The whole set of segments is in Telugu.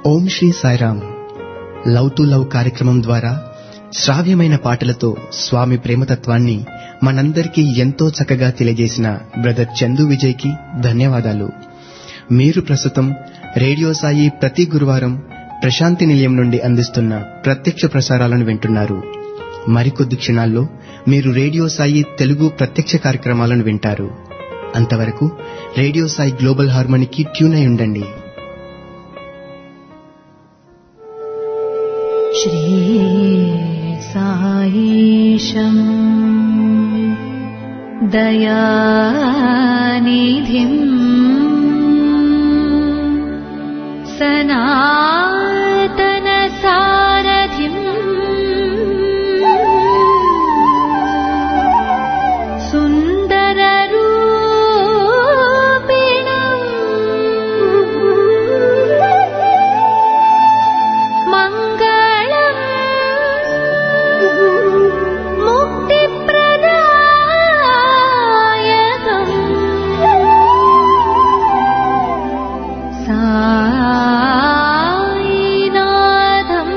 Om Sri Sairam love to love కార్యక్రమం ద్వారా శ్రావ్యమైన పాటలతో స్వామి ప్రేమతత్వాన్ని మనందరికీ ఎంతో చక్కగా తెలియజేసిన బ్రదర్ చందు విజయ్కి ధన్యవాదాలు మీరు ప్రస్తుతం రేడియో సాయి ప్రతి గురువారం ప్రశాంతి నిలయం నుండి అందిస్తున్న ప్రత్యక్ష ప్రసారాలను వింటున్నారు మరికొద్ది క్షణాల్లో మీరు రేడియో సాయి తెలుగు ప్రత్యక్ష కార్యక్రమాలను వింటారు అంతవరకు రేడియో సాయి గ్లోబల్ హార్మోనికి ట్యూన్ అయి ఉండండి श्रीसायीशम् दयानिधिम् सनातनसारथिम् सुन्दररूपिणम् मङ्गलम् मुक्तिप्रदायकम् सायिनाथम्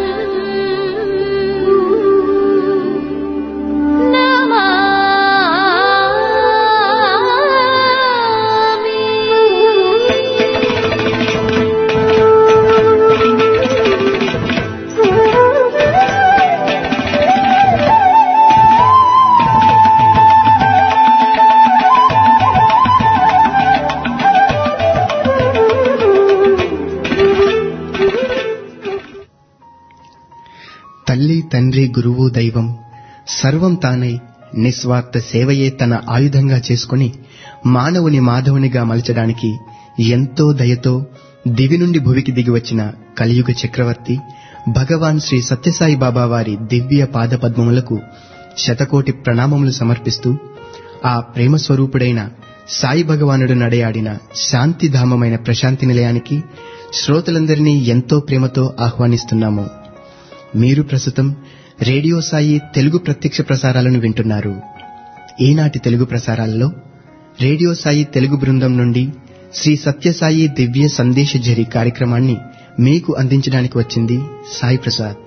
తల్లి తండ్రి గురువు దైవం సర్వం తానై నిస్వార్థ సేవయే తన ఆయుధంగా చేసుకుని మానవుని మాధవునిగా మలచడానికి ఎంతో దయతో దివి నుండి భువికి దిగి వచ్చిన కలియుగ చక్రవర్తి భగవాన్ శ్రీ సత్యసాయి బాబా వారి దివ్య పాదపద్మములకు శతకోటి ప్రణామములు సమర్పిస్తూ ఆ ప్రేమ స్వరూపుడైన సాయి భగవానుడు నడయాడిన శాంతిధామమైన ప్రశాంతి నిలయానికి శ్రోతలందరినీ ఎంతో ప్రేమతో ఆహ్వానిస్తున్నాము మీరు ప్రస్తుతం రేడియో సాయి తెలుగు ప్రత్యక్ష ప్రసారాలను వింటున్నారు ఈనాటి తెలుగు ప్రసారాలలో రేడియో సాయి తెలుగు బృందం నుండి శ్రీ సత్యసాయి దివ్య సందేశ జరి కార్యక్రమాన్ని మీకు అందించడానికి వచ్చింది సాయి ప్రసాద్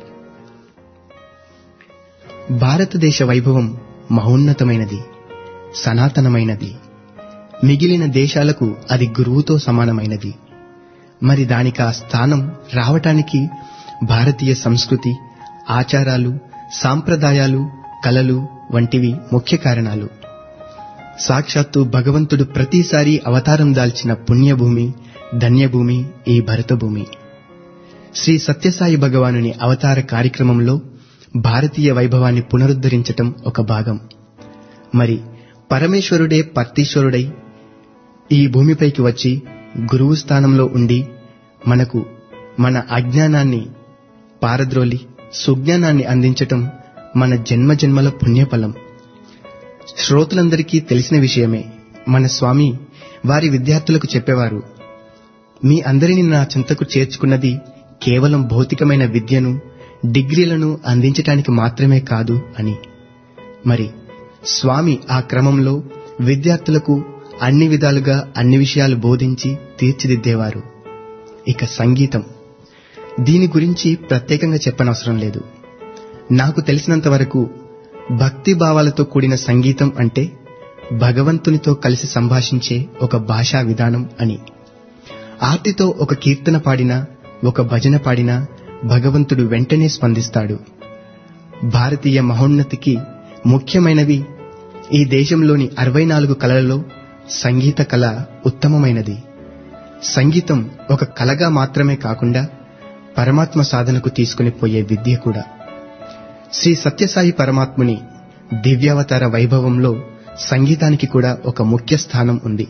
భారతదేశ వైభవం మహోన్నతమైనది సనాతనమైనది మిగిలిన దేశాలకు అది గురువుతో సమానమైనది మరి దానికి ఆ స్థానం రావటానికి భారతీయ సంస్కృతి ఆచారాలు సాంప్రదాయాలు కళలు వంటివి ముఖ్య కారణాలు సాక్షాత్తు భగవంతుడు ప్రతిసారి అవతారం దాల్చిన పుణ్యభూమి ధన్యభూమి ఈ భరతభూమి శ్రీ సత్యసాయి భగవానుని అవతార కార్యక్రమంలో భారతీయ వైభవాన్ని పునరుద్ధరించటం ఒక భాగం మరి పరమేశ్వరుడే పర్తీశ్వరుడై ఈ భూమిపైకి వచ్చి గురువు స్థానంలో ఉండి మనకు మన అజ్ఞానాన్ని పారద్రోలి సుజ్ఞానాన్ని అందించటం మన జన్మ జన్మల పుణ్యఫలం శ్రోతలందరికీ తెలిసిన విషయమే మన స్వామి వారి విద్యార్థులకు చెప్పేవారు మీ అందరిని నా చింతకు చేర్చుకున్నది కేవలం భౌతికమైన విద్యను డిగ్రీలను అందించటానికి మాత్రమే కాదు అని మరి స్వామి ఆ క్రమంలో విద్యార్థులకు అన్ని విధాలుగా అన్ని విషయాలు బోధించి తీర్చిదిద్దేవారు ఇక సంగీతం దీని గురించి ప్రత్యేకంగా చెప్పనవసరం లేదు నాకు తెలిసినంత వరకు భక్తి భావాలతో కూడిన సంగీతం అంటే భగవంతునితో కలిసి సంభాషించే ఒక భాషా విధానం అని ఆర్తితో ఒక కీర్తన పాడినా ఒక భజన పాడినా భగవంతుడు వెంటనే స్పందిస్తాడు భారతీయ మహోన్నతికి ముఖ్యమైనవి ఈ దేశంలోని అరవై నాలుగు కళలలో సంగీత కళ ఉత్తమమైనది సంగీతం ఒక కళగా మాత్రమే కాకుండా పరమాత్మ సాధనకు తీసుకుని పోయే విద్య కూడా శ్రీ సత్యసాయి పరమాత్ముని దివ్యావతార వైభవంలో సంగీతానికి కూడా ఒక ముఖ్య స్థానం ఉంది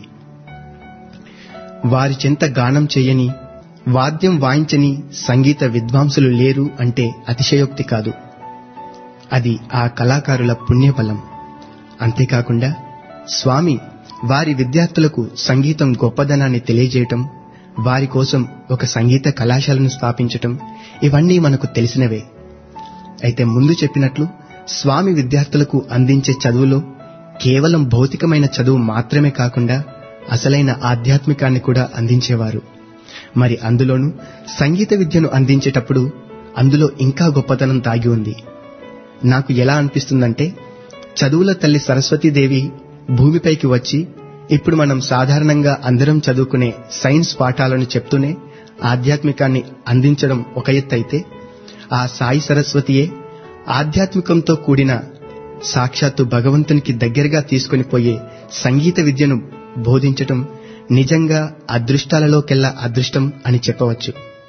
వారి చెంత గానం చేయని వాద్యం వాయించని సంగీత విద్వాంసులు లేరు అంటే అతిశయోక్తి కాదు అది ఆ కళాకారుల పుణ్యఫలం అంతేకాకుండా స్వామి వారి విద్యార్థులకు సంగీతం గొప్పదనాన్ని తెలియజేయటం వారి కోసం ఒక సంగీత కళాశాలను స్థాపించటం ఇవన్నీ మనకు తెలిసినవే అయితే ముందు చెప్పినట్లు స్వామి విద్యార్థులకు అందించే చదువులో కేవలం భౌతికమైన చదువు మాత్రమే కాకుండా అసలైన ఆధ్యాత్మికాన్ని కూడా అందించేవారు మరి అందులోనూ సంగీత విద్యను అందించేటప్పుడు అందులో ఇంకా గొప్పతనం దాగి ఉంది నాకు ఎలా అనిపిస్తుందంటే చదువుల తల్లి సరస్వతీదేవి భూమిపైకి వచ్చి ఇప్పుడు మనం సాధారణంగా అందరం చదువుకునే సైన్స్ పాఠాలను చెప్తూనే ఆధ్యాత్మికాన్ని అందించడం ఒక ఎత్తైతే ఆ సాయి సరస్వతియే ఆధ్యాత్మికంతో కూడిన సాక్షాత్తు భగవంతునికి దగ్గరగా తీసుకొని పోయే సంగీత విద్యను బోధించటం నిజంగా అదృష్టాలలోకెల్లా అదృష్టం అని చెప్పవచ్చు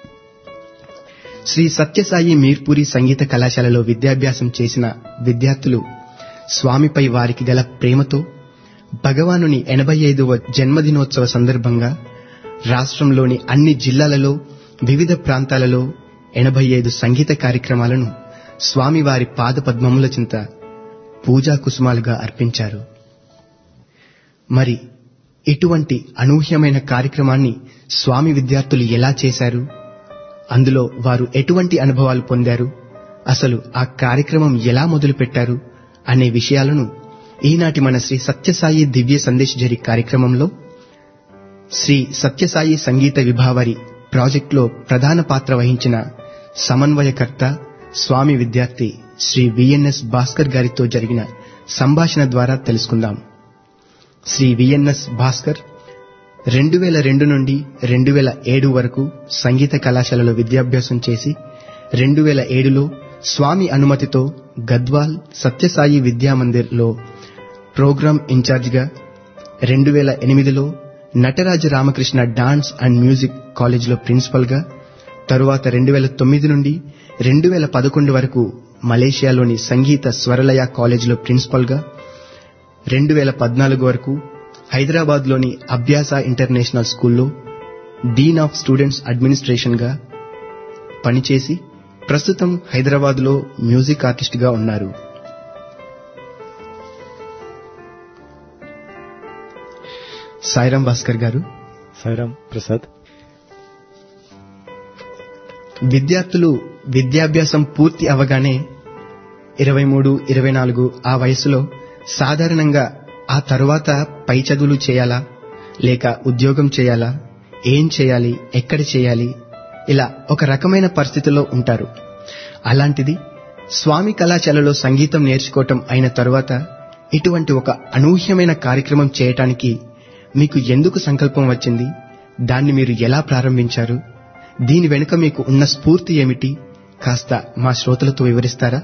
శ్రీ సత్యసాయి మీర్పూరి సంగీత కళాశాలలో విద్యాభ్యాసం చేసిన విద్యార్థులు స్వామిపై వారికి గల ప్రేమతో భగవానుని ఎనభై ఐదవ జన్మదినోత్సవ సందర్భంగా రాష్ట్రంలోని అన్ని జిల్లాలలో వివిధ ప్రాంతాలలో ఎనభై ఐదు సంగీత కార్యక్రమాలను స్వామివారి పాదపద్మముల చింత పూజా కుసుమాలుగా అర్పించారు మరి ఇటువంటి అనూహ్యమైన కార్యక్రమాన్ని స్వామి విద్యార్థులు ఎలా చేశారు అందులో వారు ఎటువంటి అనుభవాలు పొందారు అసలు ఆ కార్యక్రమం ఎలా మొదలుపెట్టారు అనే విషయాలను ఈనాటి మన శ్రీ సత్యసాయి దివ్య సందేశ్ జరి కార్యక్రమంలో శ్రీ సత్యసాయి సంగీత విభావరి ప్రాజెక్టులో ప్రధాన పాత్ర వహించిన సమన్వయకర్త స్వామి విద్యార్థి శ్రీ విఎన్ఎస్ భాస్కర్ గారితో జరిగిన సంభాషణ ద్వారా తెలుసుకుందాం శ్రీ విఎన్ఎస్ భాస్కర్ రెండు వేల రెండు నుండి రెండు వేల ఏడు వరకు సంగీత కళాశాలలో విద్యాభ్యాసం చేసి రెండు వేల ఏడులో స్వామి అనుమతితో గద్వాల్ సత్యసాయి విద్యామందిర్లో ప్రోగ్రాం ఇన్ఛార్జిగా రెండు వేల ఎనిమిదిలో Nataraja Ramakrishna dance and music కాలేజీలో ప్రిన్సిపల్గా తరువాత రెండు వేల తొమ్మిది నుండి రెండు వేల పదకొండు వరకు మలేషియాలోని సంగీత స్వరలయ కాలేజీలో ప్రిన్సిపల్గా రెండు వేల పద్నాలుగు వరకు హైదరాబాద్లోని అభ్యాస ఇంటర్నేషనల్ స్కూల్లో డీన్ ఆఫ్ స్టూడెంట్స్ అడ్మినిస్ట్రేషన్గా పనిచేసి ప్రస్తుతం హైదరాబాద్లో మ్యూజిక్ ఆర్టిస్ట్గా ఉన్నారు సాయిరాం భాస్కర్ గారు సాయిరామ్ ప్రసాద్ విద్యార్థులు విద్యాభ్యాసం పూర్తి అవగానే ఇరవై మూడు ఇరవై నాలుగు ఆ వయసులో సాధారణంగా ఆ తరువాత పై చదువులు చేయాలా లేక ఉద్యోగం చేయాలా ఏం చేయాలి ఎక్కడ చేయాలి ఇలా ఒక రకమైన పరిస్థితిలో ఉంటారు అలాంటిది స్వామి కళాశాలలో సంగీతం నేర్చుకోవటం అయిన తరువాత ఇటువంటి ఒక అనూహ్యమైన కార్యక్రమం చేయటానికి మీకు ఎందుకు సంకల్పం వచ్చింది దాన్ని మీరు ఎలా ప్రారంభించారు దీని వెనుక మీకు ఉన్న స్ఫూర్తి ఏమిటి కాస్త మా శ్రోతలతో వివరిస్తారా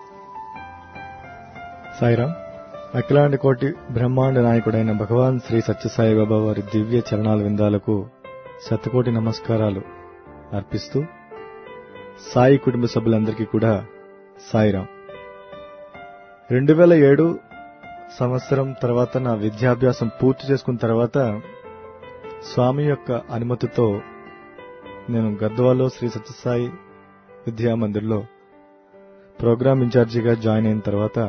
సాయిరామ్ అఖిలాండ కోటి బ్రహ్మాండ నాయకుడైన భగవాన్ శ్రీ సత్యసాయి బాబా వారి దివ్య చరణాల విందాలకు శతకోటి నమస్కారాలు అర్పిస్తూ సాయి కుటుంబ సభ్యులందరికీ కూడా సాయిరామ్ రెండు వేల ఏడు సంవత్సరం తర్వాత నా విద్యాభ్యాసం పూర్తి చేసుకున్న తర్వాత స్వామి యొక్క అనుమతితో నేను గద్వాలో శ్రీ సత్యసాయి విద్యా మందిర్లో ప్రోగ్రామ్ ఇన్ఛార్జిగా జాయిన్ అయిన తర్వాత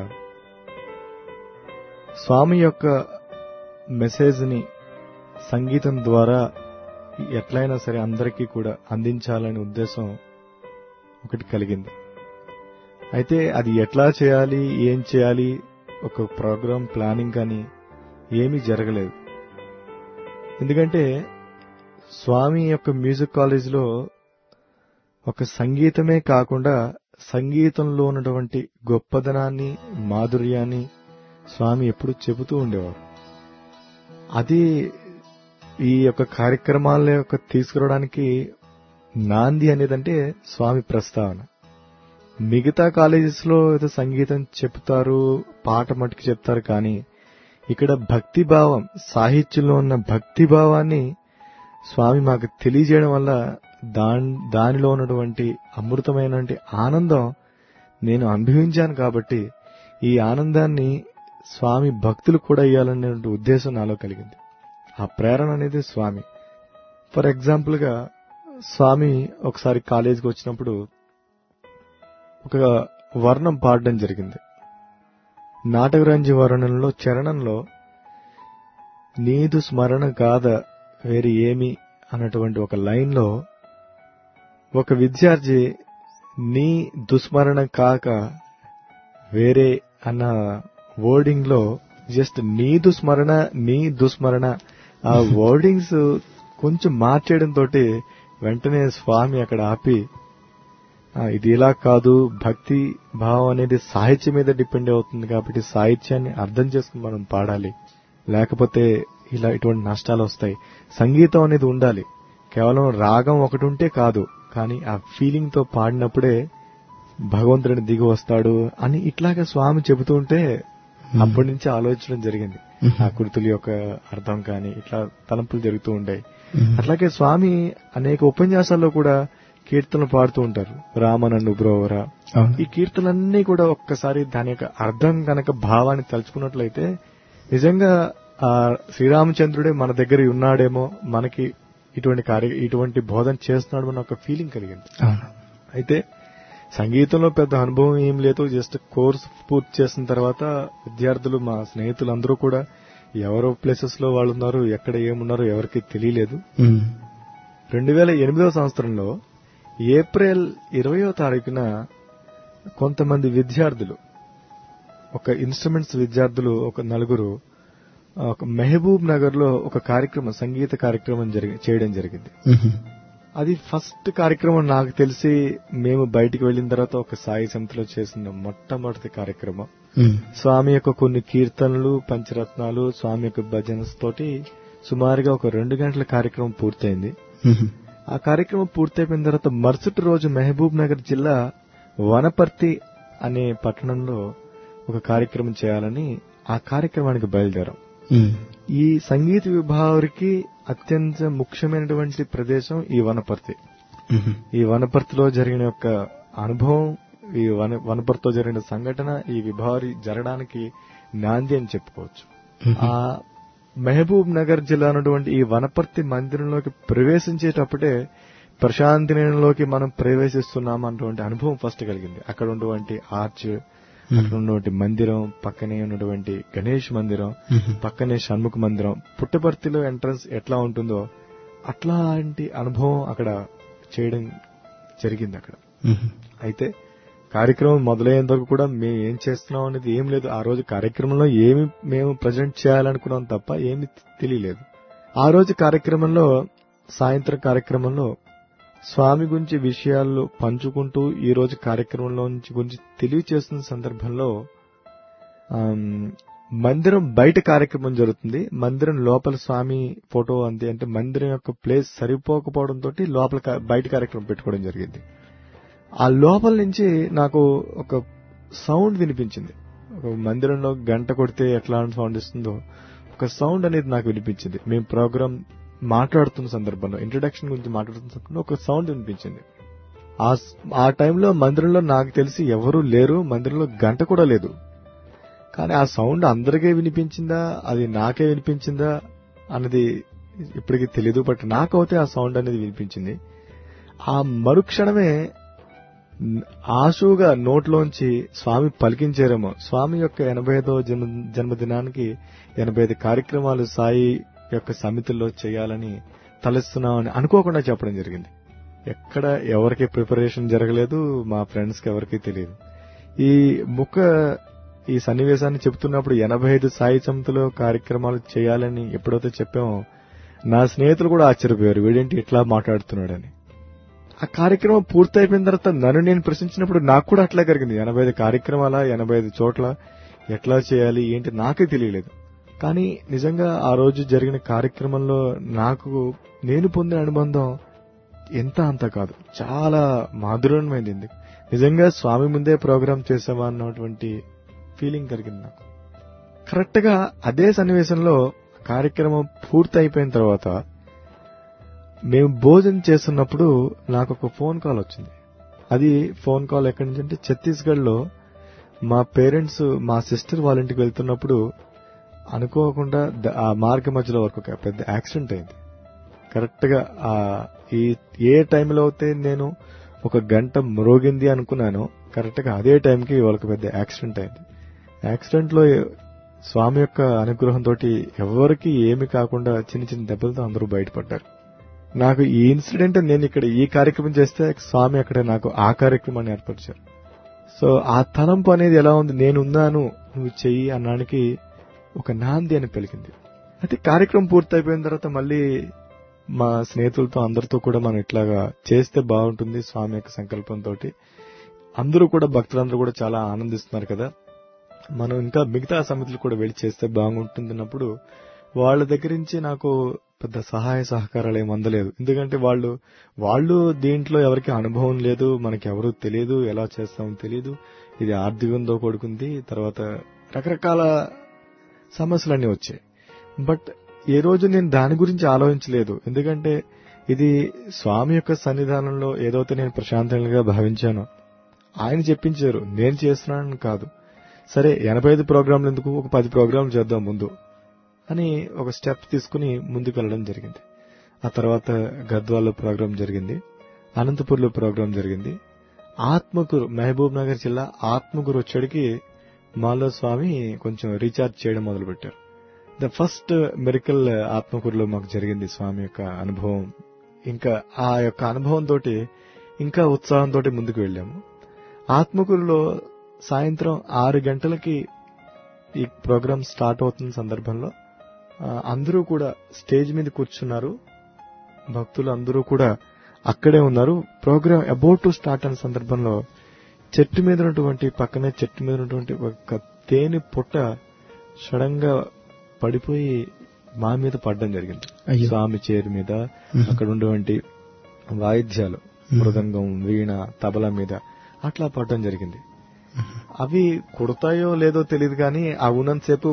స్వామి యొక్క మెసేజ్ని సంగీతం ద్వారా ఎట్లయినా సరే అందరికీ కూడా అందించాలనే ఉద్దేశం ఒకటి కలిగింది అయితే అది ఎట్లా చేయాలి ఏం చేయాలి ఒక ప్రోగ్రామ్ ప్లానింగ్ కానీ ఏమీ జరగలేదు ఎందుకంటే స్వామి యొక్క మ్యూజిక్ కాలేజ్లో ఒక సంగీతమే కాకుండా సంగీతంలో ఉన్నటువంటి గొప్పదనాన్ని మాధుర్యాన్ని స్వామి ఎప్పుడు చెబుతూ ఉండేవారు అది ఈ యొక్క కార్యక్రమాల యొక్క తీసుకురావడానికి నాంది అనేదంటే స్వామి ప్రస్తావన మిగతా కాలేజెస్ లో ఏదో సంగీతం చెప్తారు పాట మట్టుకు చెప్తారు కానీ ఇక్కడ భక్తి భావం సాహిత్యంలో ఉన్న భక్తి భావాన్ని స్వామి మాకు తెలియజేయడం వల్ల దాన్ దానిలో ఉన్నటువంటి అమృతమైనటువంటి ఆనందం నేను అనుభవించాను కాబట్టి ఈ ఆనందాన్ని స్వామి భక్తులు కూడా ఇవ్వాలనే ఉద్దేశం నాలో కలిగింది ఆ ప్రేరణ అనేది స్వామి ఫర్ ఎగ్జాంపుల్ గా స్వామి ఒకసారి కాలేజీకి వచ్చినప్పుడు ఒక వర్ణం పాడడం జరిగింది నాటకరంజి వర్ణంలో చరణంలో నీదు స్మరణ కాద వేరే ఏమి అన్నటువంటి ఒక లైన్ లో ఒక విద్యార్థి నీ దుస్మరణ కాక వేరే అన్న వర్డింగ్ లో జస్ట్ నీ దుస్మరణ నీ దుస్మరణ ఆ వర్డింగ్స్ కొంచెం మార్చేయడం తోటి వెంటనే స్వామి అక్కడ ఆపి "ఆ, ఇది ఇలా కాదు భక్తి భావం అనేది సాహిత్యం మీద డిపెండ్ అవుతుంది కాబట్టి సాహిత్యాన్ని అర్థం చేసుకుని మనం పాడాలి లేకపోతే ఇలా ఇటువంటి నష్టాలు వస్తాయి సంగీతం అనేది ఉండాలి కేవలం రాగం ఒకటి ఉంటే కాదు కానీ ఆ ఫీలింగ్ తో పాడినప్పుడే భగవంతుడిని దిగి వస్తాడు అని ఇట్లాగా స్వామి చెబుతూ ఉంటే అప్పటి నుంచి ఆలోచించడం జరిగింది ఆ కృతుల యొక్క అర్థం కానీ ఇట్లా తలంపులు జరుగుతూ ఉంటాయి అట్లాగే స్వామి అనేక ఉపన్యాసాల్లో కూడా కీర్తనలు పాడుతూ ఉంటారు రామ నన్ను బ్రోవరా అవును ఈ కీర్తనలన్నీ కూడా ఒక్కసారి దాని యొక్క అర్థం గనక భావాన్ని తలుచుకున్నట్లయితే నిజంగా ఆ శ్రీరామచంద్రుడే మన దగ్గర ఉన్నాడేమో మనకి ఇటువంటి కార్య ఇటువంటి బోధన చేస్తున్నాడు అన్న ఒక ఫీలింగ్ కలిగింది అవును అయితే సంగీతంలో పెద్ద అనుభవం ఏం లేదు జస్ట్ కోర్స్ పూర్తి చేసిన తర్వాత విద్యార్థులు మా స్నేహితులు అందరూ కూడా ఎవరో ప్లేసెస్ లో వాళ్ళు ఉన్నారు ఎక్కడ ఏమున్నారో ఎవరికి తెలియలేదు ఉమ్. రెండు వేల ఎనిమిదవ సంవత్సరంలో ఏప్రిల్ ఇరవయో తారీఖున కొంతమంది విద్యార్థులు ఒక ఇన్స్ట్రుమెంట్స్ విద్యార్థులు ఒక నలుగురు ఒక మెహబూబ్ నగర్ లో ఒక కార్యక్రమం సంగీత కార్యక్రమం జరిగి- చేయడం జరిగింది ఉహు. అది ఫస్ట్ కార్యక్రమం నాకు తెలిసి మేము బయటికి వెళ్ళిన తర్వాత ఒక సాయి సమితిలో చేసిన మొట్టమొదటి కార్యక్రమం ఉమ్. స్వామి యొక్క కొన్ని కీర్తనలు పంచరత్నాలు స్వామి యొక్క భజనస్ తోటి సుమారుగా ఒక రెండు గంటల కార్యక్రమం పూర్తయింది ఉహు. ఆ కార్యక్రమం పూర్తయిపోయిన తర్వాత మరుసటి రోజు మహబూబ్ నగర్ జిల్లా వనపర్తి అనే పట్టణంలో ఒక కార్యక్రమం చేయాలని ఆ కార్యక్రమానికి బయలుదేరాం ఉమ్. ఈ సంగీత విభావరికి అత్యంత ముఖ్యమైనటువంటి ప్రదేశం ఈ వనపర్తి ఉహు. ఈ వనపర్తిలో జరిగిన యొక్క అనుభవం ఈ వన వనపర్తిలో జరిగిన సంఘటన ఈ విభావరి జరగడానికి నాంది అని చెప్పుకోవచ్చు ఆ మహబూబ్ నగర్ జిల్లా ఉన్నటువంటి ఈ వనపర్తి మందిరంలోకి ప్రవేశించేటప్పుడే ప్రశాంతి నిలయంలోకి మనం ప్రవేశిస్తున్నాం అన్నటువంటి అనుభవం ఫస్ట్ కలిగింది అక్కడ ఉన్నటువంటి ఆర్చ్ అక్కడ ఉన్నటువంటి మందిరం పక్కనే ఉన్నటువంటి గణేష్ మందిరం ఉహు. పక్కనే షణ్ముఖ మందిరం పుట్టపర్తిలో ఎంట్రన్స్ ఎట్లా ఉంటుందో అట్లాంటి అనుభవం అక్కడ చేయడం జరిగింది అక్కడ ఉహు. అయితే కార్యక్రమం మొదలయ్యేంత వరకు కూడా మేము ఏం చేస్తున్నాం అనేది ఏం లేదు ఆ రోజు కార్యక్రమంలో ఏమి మేము ప్రజెంట్ చేయాలనుకున్నాం తప్ప ఏమి తెలియలేదు ఆ రోజు కార్యక్రమంలో సాయంత్రం కార్యక్రమంలో స్వామి గురించి విషయాలు పంచుకుంటూ ఈ రోజు కార్యక్రమంలో నుంచి గురించి తెలియచేస్తున్న సందర్భంలో ఆమ్, మందిరం బయట కార్యక్రమం జరుగుతుంది మందిరం లోపల స్వామి ఫోటో అంది అంటే మందిరం యొక్క ప్లేస్ సరిపోకపోవడం తోటి లోపల కా- బయట కార్యక్రమం పెట్టుకోవడం జరిగింది ఆ లోపల నుంచి నాకు ఒక సౌండ్ వినిపించింది ఒక మందిరంలో గంట కొడితే ఎట్లాంటి సౌండ్ ఇస్తుందో ఒక సౌండ్ అనేది నాకు వినిపించింది మేము ప్రోగ్రామ్ మాట్లాడుతున్న సందర్భంలో ఇంట్రడక్షన్ గురించి మాట్లాడుతున్న సందర్భంలో ఒక సౌండ్ వినిపించింది ఆ స్- ఆ టైంలో మందిరంలో నాకు తెలిసి ఎవరూ లేరు మందిరంలో గంట కూడా లేదు కానీ ఆ సౌండ్ అందరికీ వినిపించిందా అది నాకే వినిపించిందా అన్నది ఇప్పటికీ తెలియదు బట్ నాకైతే ఆ సౌండ్ అనేది వినిపించింది ఆ మరుక్షణమే న్- ఆశువుగా నోట్లోంచి స్వామి పలికించారేమో స్వామి యొక్క ఎనభై ఐదో జన్మ జన్మదినానికి ఎనభై ఐదు కార్యక్రమాలు సాయి యొక్క సమితిలో చేయాలని తలస్తున్నామని అనుకోకుండా చెప్పడం జరిగింది ఎక్కడ ఎవరికి ప్రిపరేషన్ జరగలేదు మా ఫ్రెండ్స్ కి ఎవరికి తెలియదు ఈ ముఖ ఈ సన్నివేశాన్ని చెప్తున్నప్పుడు ఎనభై ఐదు సాయి సమితిలో కార్యక్రమాలు చేయాలని ఎప్పుడైతే చెప్పామో నా స్నేహితులు కూడా ఆశ్చర్యపోయారు వీడేంటి ఇట్లా మాట్లాడుతున్నాడని ఆ కార్యక్రమం పూర్తయిపోయిన తర్వాత నన్ను నేను ప్రశ్నించినప్పుడు నాకు కూడా అట్లా జరిగింది ఎనభై ఐదు కార్యక్రమాల ఎనభై ఐదు చోట్ల ఎట్లా చేయాలి ఏంటి నాకే తెలియలేదు కానీ నిజంగా ఆ రోజు జరిగిన కార్యక్రమంలో నాకు నేను పొందిన అనుబంధం ఎంత అంత కాదు చాలా మాధుర్యమైంది నిజంగా స్వామి ముందే ప్రోగ్రామ్ చేసామా అన్నటువంటి ఫీలింగ్ కలిగింది నాకు కరెక్ట్ గా అదే సన్నివేశంలో కార్యక్రమం పూర్తి అయిపోయిన తర్వాత మేము భోజనం చేస్తున్నప్పుడు నాకు ఒక ఫోన్ కాల్ వచ్చింది అది ఫోన్ కాల్ ఎక్కడి నుంచి అంటే ఛత్తీస్గఢ్ లో మా పేరెంట్స్ మా సిస్టర్ వాళ్ళ ఇంటికి వెళ్తున్నప్పుడు అనుకోకుండా ద- ఆ మార్గ మధ్యలో వరకు ఒక పెద్ద యాక్సిడెంట్ అయింది కరెక్ట్ గా ఆ ఈ ఏ టైంలో అయితే నేను ఒక గంట మ్రోగింది అనుకున్నాను కరెక్ట్ గా అదే టైంకి వాళ్ళకి పెద్ద యాక్సిడెంట్ అయింది యాక్సిడెంట్ లో స్వామి యొక్క అనుగ్రహంతో ఎవరికి ఏమి కాకుండా చిన్న చిన్న దెబ్బలతో అందరూ బయటపడ్డారు నాకు ఈ ఇన్సిడెంట్ నేను ఇక్కడ ఈ కార్యక్రమం చేస్తే స్వామి అక్కడ నాకు ఆ కార్యక్రమాన్ని ఏర్పరిచారు సో ఆ తలంపు అనేది ఎలా ఉంది నేనున్నాను నువ్వు చెయ్యి అన్నానికి ఒక నాంది అని పలికింది అయితే కార్యక్రమం పూర్తయిపోయిన తర్వాత మళ్ళీ మా స్నేహితులతో అందరితో కూడా మనం ఇట్లాగా చేస్తే బాగుంటుంది స్వామి యొక్క సంకల్పంతో అందరూ కూడా భక్తులందరూ కూడా చాలా ఆనందిస్తున్నారు కదా మనం ఇంకా మిగతా సమితులు కూడా వెళ్ళి చేస్తే బాగుంటుంది అన్నప్పుడు వాళ్ళ దగ్గర నుంచి నాకు పెద్ద సహాయ సహకారాలు ఏమి అందలేదు ఎందుకంటే వాళ్ళు వాళ్ళు దీంట్లో ఎవరికి అనుభవం లేదు మనకి ఎవరు తెలియదు ఎలా చేస్తామో తెలియదు ఇది ఆర్థికంతో కూడుకుంది తర్వాత రకరకాల సమస్యలన్నీ వచ్చాయి బట్ ఏ రోజు నేను దాని గురించి ఆలోచించలేదు ఎందుకంటే ఇది స్వామి యొక్క సన్నిధానంలో ఏదైతే నేను ప్రశాంతంగా భావించానో ఆయన చెప్పించారు నేను చేస్తున్నానని కాదు సరే ఎనభై ఐదు ప్రోగ్రాంలు ఎందుకు ఒక పది ప్రోగ్రాంలు చేద్దాం ముందు అని ఒక స్టెప్ తీసుకుని ముందుకు వెళ్ళడం జరిగింది ఆ తర్వాత గద్వాల్లో ప్రోగ్రాం జరిగింది అనంతపూర్లో ప్రోగ్రాం జరిగింది ఆత్మకూరు మహబూబ్ నగర్ జిల్లా ఆత్మకూరు వచ్చేటికి మాలో స్వామి కొంచెం రీఛార్జ్ చేయడం మొదలుపెట్టారు ద ఫస్ట్ మెరికల్ ఆత్మకూరులో మాకు జరిగింది స్వామి యొక్క అనుభవం ఇంకా ఆ యొక్క అనుభవం తోటి ఇంకా ఉత్సాహంతో ముందుకు వెళ్ళాము ఆత్మకూరులో సాయంత్రం ఆరు గంటలకి ఈ ప్రోగ్రామ్ స్టార్ట్ అవుతున్న సందర్భంలో ఆ, అందరూ కూడా స్టేజ్ మీద కూర్చున్నారు భక్తులు అందరూ కూడా అక్కడే ఉన్నారు ప్రోగ్రామ్ అబౌట్ టు స్టార్ట్ అయిన సందర్భంలో చెట్టు మీద ఉన్నటువంటి పక్కనే చెట్టు మీద ఉన్నటువంటి ఒక తేనె పుట్ట సడన్ గా పడిపోయి మా మీద పడడం జరిగింది అయ్యో. స్వామి చేరు మీద మ్మ్. అక్కడ ఉండేటువంటి వాయిద్యాలు మృదంగం వీణ తబల మీద అట్లా పడడం జరిగింది అవి కుడతాయో లేదో తెలియదు కానీ ఆ ఉన్నంతసేపు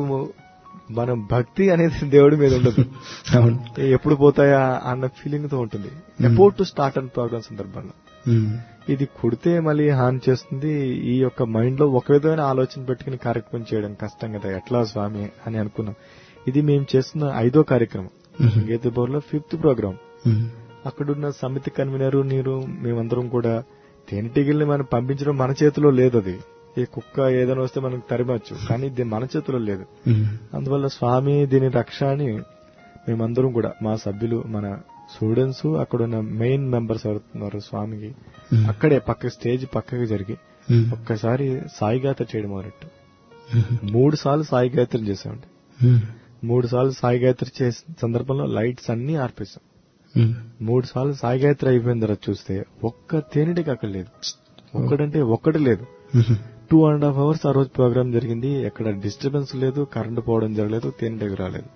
మనం భక్తి అనేది దేవుడి మీద ఉండదు అవును ఎప్పుడు పోతాయా అన్న ఫీలింగ్ తో ఉంటుంది about to start and program సందర్భంలో ఉమ్. ఇది కుడితే మళ్ళీ హాని చేస్తుంది ఈ యొక్క మైండ్ లో ఒక విధమైన ఆలోచన పెట్టుకుని కార్యక్రమం చేయడం కష్టం కదా ఎట్లా స్వామి అని అనుకున్నాం ఇది మేము చేస్తున్న ఐదో కార్యక్రమం మ్మ్. గీతబోర్లో ఫిఫ్త్ ప్రోగ్రామ్ ఉమ్. అక్కడున్న సమితి కన్వీనర్ నీరు మేమందరం కూడా తేనెటీగల్ని మనం పంపించడం మన చేతిలో లేదు అది ఈ కుక్క ఏదైనా వస్తే మనకు తరిమచ్చు కానీ ఇది మన చేతిలో లేదు ఉమ్. అందువల్ల స్వామి దీని రక్ష అని మేమందరం కూడా మా సభ్యులు మన స్టూడెంట్స్ అక్కడ ఉన్న మెయిన్ మెంబర్స్ ఎవరున్నారు స్వామికి ఉమ్. అక్కడే పక్క స్టేజ్ పక్కకి జరిగి ఉమ్. ఒక్కసారి సాయి గాత్ర చేయడం మొదలెట్టు ఉమ్. మూడు సార్లు సాయి గాత్ర చేసామండి ఉమ్. మూడు సార్లు సాయి గాత్ర చేసిన సందర్భంలో లైట్స్ అన్ని ఆర్పేశాం ఉమ్. మూడు సార్లు సాయి గాయత్రి అయిపోయిన తర్వాత చూస్తే ఒక్క తేనెటికి అక్కడ లేదు ఒక్కడంటే ఒక్కటి లేదు ఉమ్. టూ అండ్ హాఫ్ అవర్స్ ఆ రోజు ప్రోగ్రామ్ జరిగింది ఎక్కడ డిస్టర్బెన్స్ లేదు కరెంటు పోవడం జరగలేదు తేనెటికి రాలేదు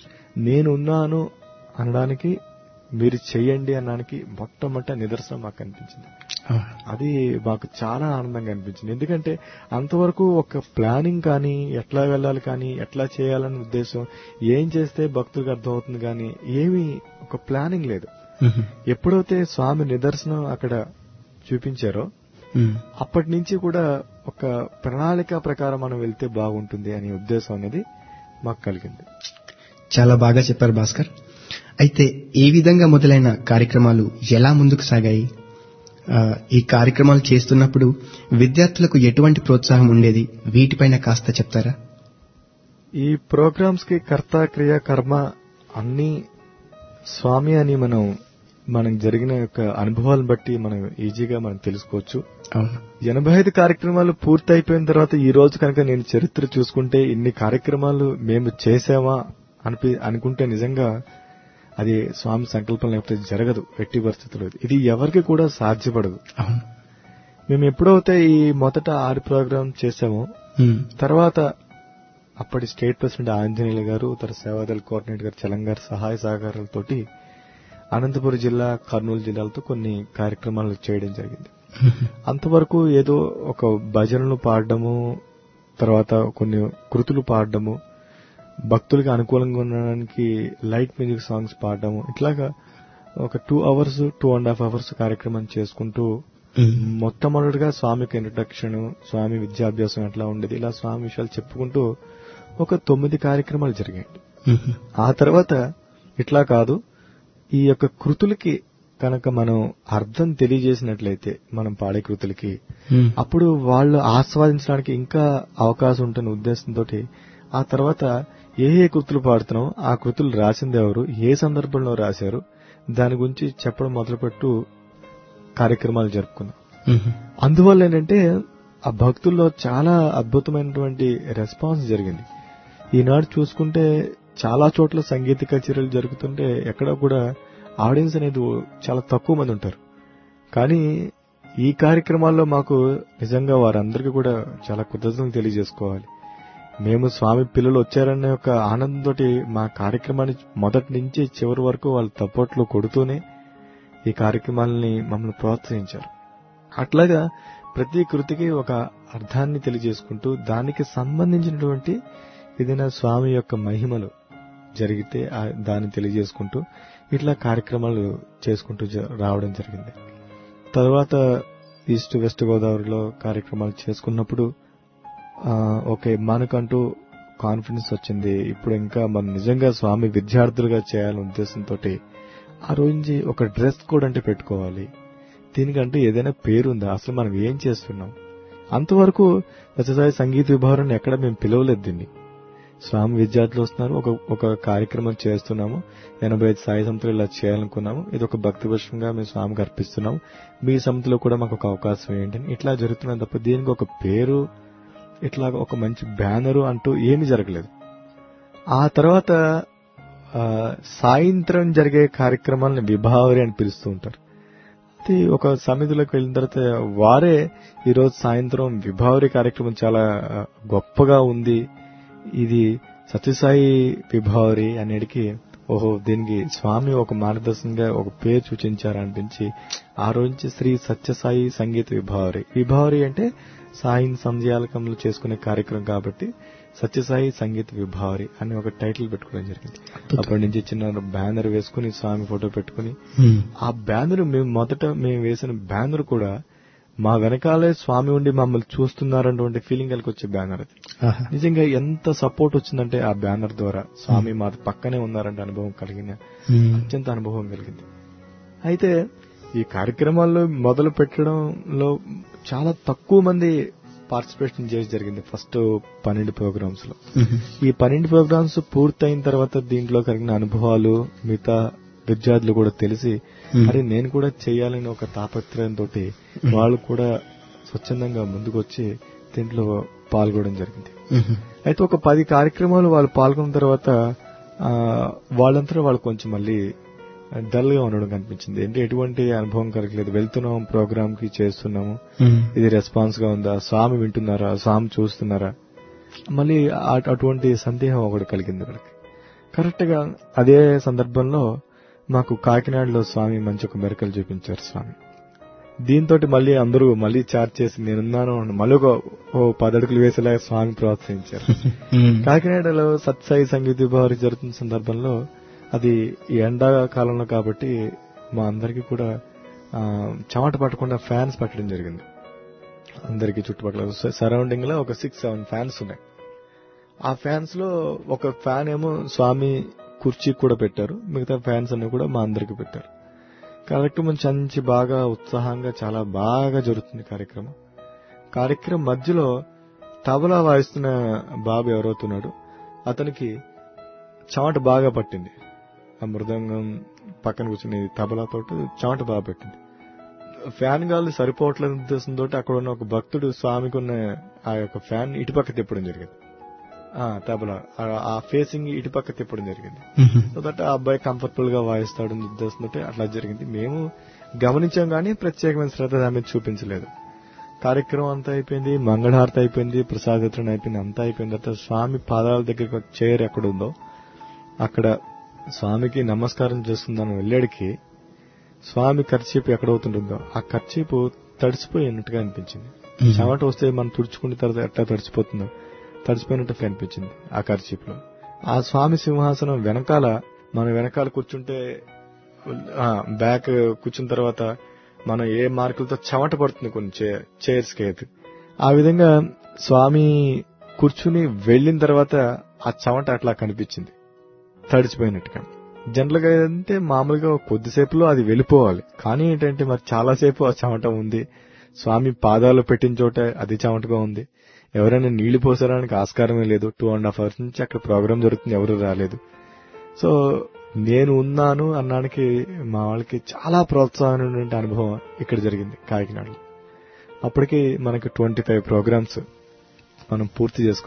నేనున్నాను అనడానికి మీరు చెయ్యండి అనడానికి మొట్టమొదట నిదర్శనం మాకు అనిపించింది అవును. అది మాకు చాలా ఆనందంగా అనిపించింది ఎందుకంటే అంతవరకు ఒక ప్లానింగ్ కానీ ఎట్లా వెళ్ళాలి కానీ ఎట్లా చేయాలనే ఉద్దేశం ఏం చేస్తే భక్తులకు అర్థమవుతుంది కానీ ఏమీ ఒక ప్లానింగ్ లేదు ఉమ్. ఎప్పుడైతే స్వామి నిదర్శనం అక్కడ చూపించారో ఉమ్. అప్పటి నుంచి కూడా ఒక ప్రణాళిక ప్రకారం మనం వెళ్తే బాగుంటుంది అనే ఉద్దేశం అనేది మాకు కలిగింది చాలా బాగా చెప్పారు భాస్కర్ అయితే ఏ విధంగా మొదలైన కార్యక్రమాలు ఎలా ముందుకు సాగాయి ఆ, ఈ కార్యక్రమాలు చేస్తున్నప్పుడు విద్యార్థులకు ఎటువంటి ప్రోత్సాహం ఉండేది వీటిపైన కాస్త చెప్తారా ఈ ప్రోగ్రామ్స్ కి కర్త క్రియ కర్మ అన్ని స్వామి అని మనం మనకు జరిగిన యొక్క అనుభవాలను బట్టి మనం ఈజీగా మనం తెలుసుకోవచ్చు అవును ఎనభై ఐదు కార్యక్రమాలు పూర్తి అయిపోయిన తర్వాత ఈ రోజు కనుక నేను చరిత్ర చూసుకుంటే ఇన్ని కార్యక్రమాలు మేము చేసామా అనిపి అనుకుంటే నిజంగా అది స్వామి సంకల్పం లేకపోతే జరగదు ఎట్టి పరిస్థితుల్లో ఇది ఎవరికి కూడా సాధ్యపడదు అవును మేము ఎప్పుడైతే ఈ మొదట ఆరు ప్రోగ్రామ్ చేసామో ఉమ్. తర్వాత అప్పటి స్టేట్ ప్రెసిడెంట్ ఆంజనేయులు గారు తన సేవాదళ కోఆర్డినేటర్ గారు చలం గారి సహాయ సహకారాలతోటి అనంతపురం జిల్లా కర్నూలు జిల్లాలతో కొన్ని కార్యక్రమాలు చేయడం జరిగింది అంతవరకు ఏదో ఒక భజనలు పాడడము తర్వాత కొన్ని కృతులు పాడడము భక్తులకి అనుకూలంగా ఉండడానికి లైట్ మ్యూజిక్ సాంగ్స్ పాడడము ఇట్లాగా ఒక two hours two and half hours కార్యక్రమం చేసుకుంటూ ఉమ్. మొట్టమొదటిగా స్వామికి ఇంట్రడక్షన్ స్వామి విద్యాభ్యాసం ఎట్లా ఉండేది ఇలా స్వామి విషయాలు చెప్పుకుంటూ ఒక తొమ్మిది కార్యక్రమాలు జరిగాయి ఉమ్. ఆ తర్వాత ఇట్లా కాదు ఈ యొక్క కృతులకి కనుక మనం అర్థం తెలియజేసినట్లయితే మనం పాడే కృతులకి ఉమ్. అప్పుడు వాళ్ళు ఆస్వాదించడానికి ఇంకా అవకాశం ఉంటున్న ఉద్దేశంతో ఆ తర్వాత ఏ ఏ కృతులు పాడుతున్నాం ఆ కృతులు రాసింది ఎవరు ఏ సందర్భంలో రాశారు దాని గురించి చెప్పడం మొదలుపెట్టు కార్యక్రమాలు జరుపుకున్నాం ఉమ్. అందువల్ల ఏంటంటే ఆ భక్తుల్లో చాలా అద్భుతమైనటువంటి రెస్పాన్స్ జరిగింది ఈనాడు చూసుకుంటే చాలా చోట్ల సంగీత కచేరీలు జరుగుతుంటే ఎక్కడ కూడా ఆడియన్స్ అనేది చాలా తక్కువ మంది ఉంటారు కానీ ఈ కార్యక్రమాల్లో మాకు నిజంగా వారందరికీ కూడా చాలా కృతజ్ఞతలు తెలియజేసుకోవాలి మేము స్వామి పిల్లలు వచ్చారనే ఒక ఆనందంతో మా కార్యక్రమాన్ని మొదటి నుంచి చివరి వరకు వాళ్ళు తప్పట్లు కొడుతూనే ఈ కార్యక్రమాలని మమ్మల్ని ప్రోత్సహించారు అట్లాగా ప్రతి కృతికి ఒక అర్థాన్ని తెలియజేసుకుంటూ దానికి సంబంధించినటువంటి ఏదైనా స్వామి యొక్క మహిమలు జరిగితే ఆ- దాన్ని తెలియజేసుకుంటూ ఇట్లా కార్యక్రమాలు చేసుకుంటూ జ- రావడం జరిగింది తర్వాత ఈస్ట్ వెస్ట్ గోదావరిలో కార్యక్రమాలు చేసుకున్నప్పుడు ఆ, ఓకే మనకంటూ కాన్ఫిడెన్స్ వచ్చింది ఇప్పుడు ఇంకా మనం నిజంగా స్వామి విద్యార్థులుగా చేయాలనే ఉద్దేశంతో ఆ రోజు నుంచి ఒక డ్రెస్ కోడ్ అంటే పెట్టుకోవాలి దీనికంటే ఏదైనా పేరుందా అసలు మనం ఏం చేస్తున్నాం అంతవరకు సత్యసాయి సంగీత విభాగం ఎక్కడ మేము పిలవలేదు దీన్ని స్వామి విద్యార్థులు వస్తున్నారు ఒక ఒక కార్యక్రమం చేస్తున్నాము ఎనభై ఐదు సాయి సంస్థలు ఇలా చేయాలనుకున్నాము ఇది ఒక భక్తి పుష్పంగా మేము స్వామికి అర్పిస్తున్నాము మీ సంస్థలో కూడా మాకు ఒక అవకాశం ఏంటని ఇట్లా జరుగుతున్నది తప్ప దీనికి ఒక పేరు ఇట్లా ఒక మంచి బ్యానరు అంటూ ఏమీ జరగలేదు ఆ తర్వాత ఆ, సాయంత్రం జరిగే కార్యక్రమాలను విభావరి అని పిలుస్తూ ఉంటారు అది ఒక సమితిలోకి వెళ్ళిన తర్వాత వారే ఈరోజు సాయంత్రం విభావరి కార్యక్రమం చాలా ఆ, గొప్పగా ఉంది ఇది సత్యసాయి విభావరి అనేటికి ఓహో దీనికి స్వామి ఒక మార్గదర్శనంగా ఒక పేరు సూచించారు అనిపించి ఆ రోజు నుంచి శ్రీ సత్యసాయి సంగీత విభావరి విభావరి అంటే సాయి సంధ్యాలకంలో చేసుకునే కార్యక్రమం కాబట్టి సత్యసాయి సంగీత విభావరి అని ఒక టైటిల్ పెట్టుకోవడం జరిగింది అప్పటి నుంచి చిన్న బ్యానర్ వేసుకుని స్వామి ఫోటో పెట్టుకుని హ్మ్. ఆ బ్యానర్ మేము మొదట మేము వేసిన బ్యానర్ కూడా మా వెనకాలే స్వామి ఉండి మమ్మల్ని చూస్తున్నారన్నటువంటి ఫీలింగ్ కలిగి వచ్చే బ్యానర్ అది ఆహా. నిజంగా ఎంత సపోర్ట్ వచ్చిందంటే ఆ బ్యానర్ ద్వారా స్వామి మా పక్కనే ఉన్నారంటే అనుభవం కలిగిన హ్మ్. అత్యంత అనుభవం కలిగింది అయితే ఈ కార్యక్రమాల్లో మొదలు పెట్టడంలో చాలా తక్కువ మంది పార్టిసిపేషన్ చేసి జరిగింది ఫస్ట్ పన్నెండు ప్రోగ్రామ్స్ లో హ్మ్. ఈ పన్నెండు ప్రోగ్రామ్స్ పూర్తయిన తర్వాత దీంట్లో కలిగిన అనుభవాలు మిగతా విద్యార్థులు కూడా తెలిసి Hmm. అరే నేను కూడా చేయాలని ఒక తాపత్రయంతో వాళ్ళు కూడా స్వచ్ఛందంగా ముందుకొచ్చి దీంట్లో పాల్గొనడం జరిగింది హ్మ్. అయితే ఒక పది కార్యక్రమాలు వాళ్ళు పాల్గొన్న తర్వాత ఆ, వాళ్ళంతా వాళ్ళు కొంచెం మళ్ళీ డల్ గా ఉండడం కనిపించింది అంటే ఎటువంటి అనుభవం కలగలేదు వెళ్తున్నాం ప్రోగ్రామ్ కి చేస్తున్నాము హ్మ్. ఇది రెస్పాన్స్ గా ఉందా స్వామి వింటున్నారా స్వామి చూస్తున్నారా మళ్ళీ ఆ- అటువంటి సందేహం ఒకటి కలిగింది వాళ్ళకి కరెక్ట్ గా అదే సందర్భంలో మాకు కాకినాడలో స్వామి మంచి ఒక మెరకలు చూపించారు స్వామి దీంతో మళ్ళీ అందరూ మళ్ళీ చార్జ్ చేసి నేనున్నాను అని మళ్ళీ ఒక ఓ పది అడుగులు వేసేలా స్వామి ప్రోత్సహించారు హ్మ్. కాకినాడలో సత్సాయి సంగీత విభావరి జరుగుతున్న సందర్భంలో అది ఈ ఎండాకాలంలో కాబట్టి మా అందరికి కూడా ఆ, చెమట పట్టకుండా ఫ్యాన్స్ పెట్టడం జరిగింది అందరికి చుట్టుపక్కల సరౌండింగ్ లో ఒక సిక్స్ సెవెన్ ఫ్యాన్స్ ఉన్నాయి ఆ ఫ్యాన్స్ లో ఒక ఫ్యాన్ ఏమో స్వామి కుర్చీ కూడా పెట్టారు మిగతా ఫ్యాన్స్ అన్ని కూడా మా అందరికి పెట్టారు కార్యక్రమం చంచి బాగా ఉత్సాహంగా చాలా బాగా జరుగుతుంది కార్యక్రమం కార్యక్రమం మధ్యలో తబలా వాయిస్తున్న బాబు ఎవరవుతున్నాడు అతనికి చెమట బాగా పట్టింది ఆ మృదంగం పక్కన కూర్చుని తబలాతో చెమట బాగా పట్టింది ఫ్యాన్ గాలి సరిపోవట్లేదు ఉద్దేశంతో అక్కడ ఉన్న ఒక భక్తుడు స్వామికి ఉన్న ఆ యొక్క ఫ్యాన్ ఇటుపక్క తిప్పడం జరిగింది ఆ తబలా ఆ- ఆ ఫేసింగ్ ఇటుపక్క తిప్పడం జరిగింది హ్మ్. సో దట్ ఆ అబ్బాయి కంఫర్టబుల్ గా వాయిస్తాడు ఉద్దేశంతో అట్లా జరిగింది మేము గమనించాం కానీ ప్రత్యేకమైన శ్రద్ధ దాని మీద చూపించలేదు కార్యక్రమం అంతా అయిపోయింది మంగళహారతి అయిపోయింది ప్రసాద వితరణ అయిపోయింది అంతా అయిపోయిన తర్వాత స్వామి పాదాల దగ్గర చైర్ ఎక్కడ ఉందో అక్కడ స్వామికి నమస్కారం చేస్తుందని వెళ్ళాడికి స్వామి ఖర్చీపు ఎక్కడవుతుంటుందో ఆ ఖర్చీపు తడిసిపోయి ఉన్నట్టుగా అనిపించింది హ్మ్. చెమట వస్తే మనం తుడుచుకున్న తర్వాత ఎట్లా తడిసిపోతుందో తడిసిపోయినట్టు కనిపించింది ఆ ఖర్చీపులో ఆ స్వామి సింహాసనం వెనకాల మన వెనకాల కూర్చుంటే ఆ, బ్యాక్ కూర్చున్న తర్వాత మనం ఏ మార్కులతో చెమట పడుతుంది కొన్ని చైర్స్ కి అయితే ఆ విధంగా స్వామి కూర్చుని వెళ్ళిన తర్వాత ఆ చెమట అట్లా కనిపించింది తడిచిపోయినట్టుగా జనరల్ గా అంటే మామూలుగా కొద్దిసేపులో అది వెళ్ళిపోవాలి కానీ ఏంటంటే మరి చాలాసేపు ఆ చెమట ఉంది స్వామి పాదాలు పెట్టిన చోట అది చెమటగా ఉంది ఎవరైనా నీళ్లు పోసడానికి ఆస్కారమే లేదు టూ అండ్ హాఫ్ అవర్స్ నుంచి అక్కడ ప్రోగ్రామ్ జరుగుతుంది ఎవరు రాలేదు సో నేను ఉన్నాను అన్నానికి మా వాళ్ళకి చాలా ప్రోత్సాహమైనటువంటి అనుభవం ఇక్కడ జరిగింది కాకినాడలో అప్పటికి మనకి ట్వంటీ ఫైవ్ ప్రోగ్రామ్స్ మనం పూర్తి చేసుకున్నాం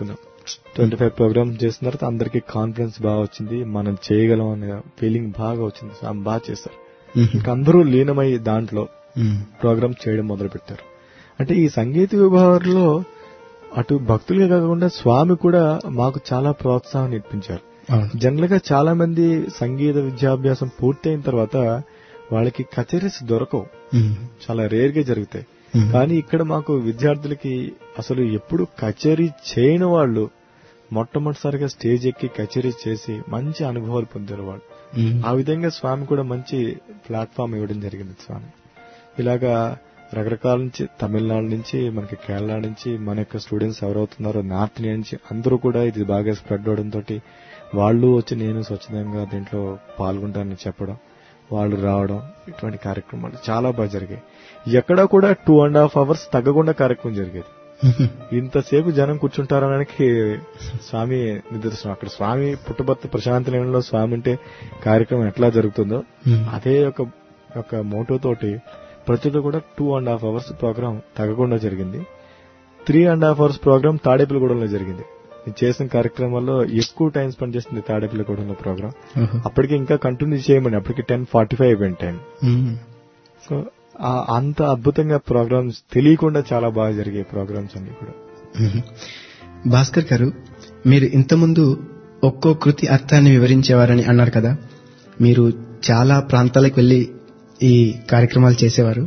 ట్వంటీ ఫైవ్ ప్రోగ్రామ్స్ చేసిన తర్వాత అందరికి కాన్ఫిడెన్స్ బాగా వచ్చింది మనం చేయగలం అనే ఫీలింగ్ బాగా వచ్చింది స్వామి బాగా చేస్తారు మ్మ్. ఇంకా అందరూ లీనమై దాంట్లో మ్మ్. ప్రోగ్రామ్ చేయడం మొదలు పెట్టారు అంటే ఈ సంగీత విభాగంలో అటు భక్తులుగా కాకుండా స్వామి కూడా మాకు చాలా ప్రోత్సాహం ఇప్పించారు అవును జనరల్ గా చాలా మంది సంగీత విద్యాభ్యాసం పూర్తయిన తర్వాత వాళ్ళకి కచేరీస్ దొరకవు మ్మ్. చాలా రేర్ గా జరుగుతాయి మ్మ్. కానీ ఇక్కడ మాకు విద్యార్థులకి అసలు ఎప్పుడు కచేరీ చేయని వాళ్ళు మొట్టమొదటిసారిగా స్టేజ్ ఎక్కి కచేరీ చేసి మంచి అనుభవాలు పొందారు వాళ్ళు మ్మ్. ఆ విధంగా స్వామి కూడా మంచి ప్లాట్ఫామ్ ఇవ్వడం జరిగింది స్వామి ఇలాగా రకరకాల నుంచి తమిళనాడు నుంచి మనకి కేరళ నుంచి మన యొక్క స్టూడెంట్స్ ఎవరవుతున్నారో నార్త్ ఇండియా నుంచి అందరూ కూడా ఇది బాగా స్ప్రెడ్ అవడం తోటి వాళ్ళు వచ్చి నేను స్వచ్ఛందంగా దీంట్లో పాల్గొంటానని చెప్పడం వాళ్ళు రావడం ఇటువంటి కార్యక్రమాలు చాలా బాగా జరిగాయి ఎక్కడా కూడా టూ అండ్ హాఫ్ అవర్స్ తగ్గకుండా కార్యక్రమం జరిగేది మ్మ్. ఇంతసేపు జనం కూర్చుంటారనడానికి స్వామి నిదర్శనం అక్కడ స్వామి పుట్టబర్త ప్రశాంతి నిలయంలో స్వామి ఉంటే కార్యక్రమం ఎట్లా జరుగుతుందో మ్మ్. అదే ఒక ఒక మోటో తోటి ప్రతిలో కూడా two and half hours program తగ్గకుండా జరిగింది three and half hours program తాడేపల్లిగూడెంలో జరిగింది నేను చేసిన కార్యక్రమాల్లో ఎక్కువ టైం స్పెండ్ చేసింది తాడేపల్లిగూడెంలో ప్రోగ్రామ్ ఓహో. అప్పటికి ఇంకా కంటిన్యూ చేయమని అప్పటికి టెన్ ఫార్టీ ఫైవ్ అయిపోయింది టైం మ్మ్. సో ఆ- అంత అద్భుతంగా ప్రోగ్రామ్స్ తెలియకుండా చాలా బాగా జరిగాయి ప్రోగ్రామ్స్ అన్ని కూడా మ్మ్. భాస్కర్ గారు మీరు ఇంతకుముందు ఒక్కో కృతి అర్థాన్ని వివరించేవారని అన్నారు కదా మీరు చాలా ప్రాంతాలకు వెళ్లి ఈ కార్యక్రమాలు చేసేవారు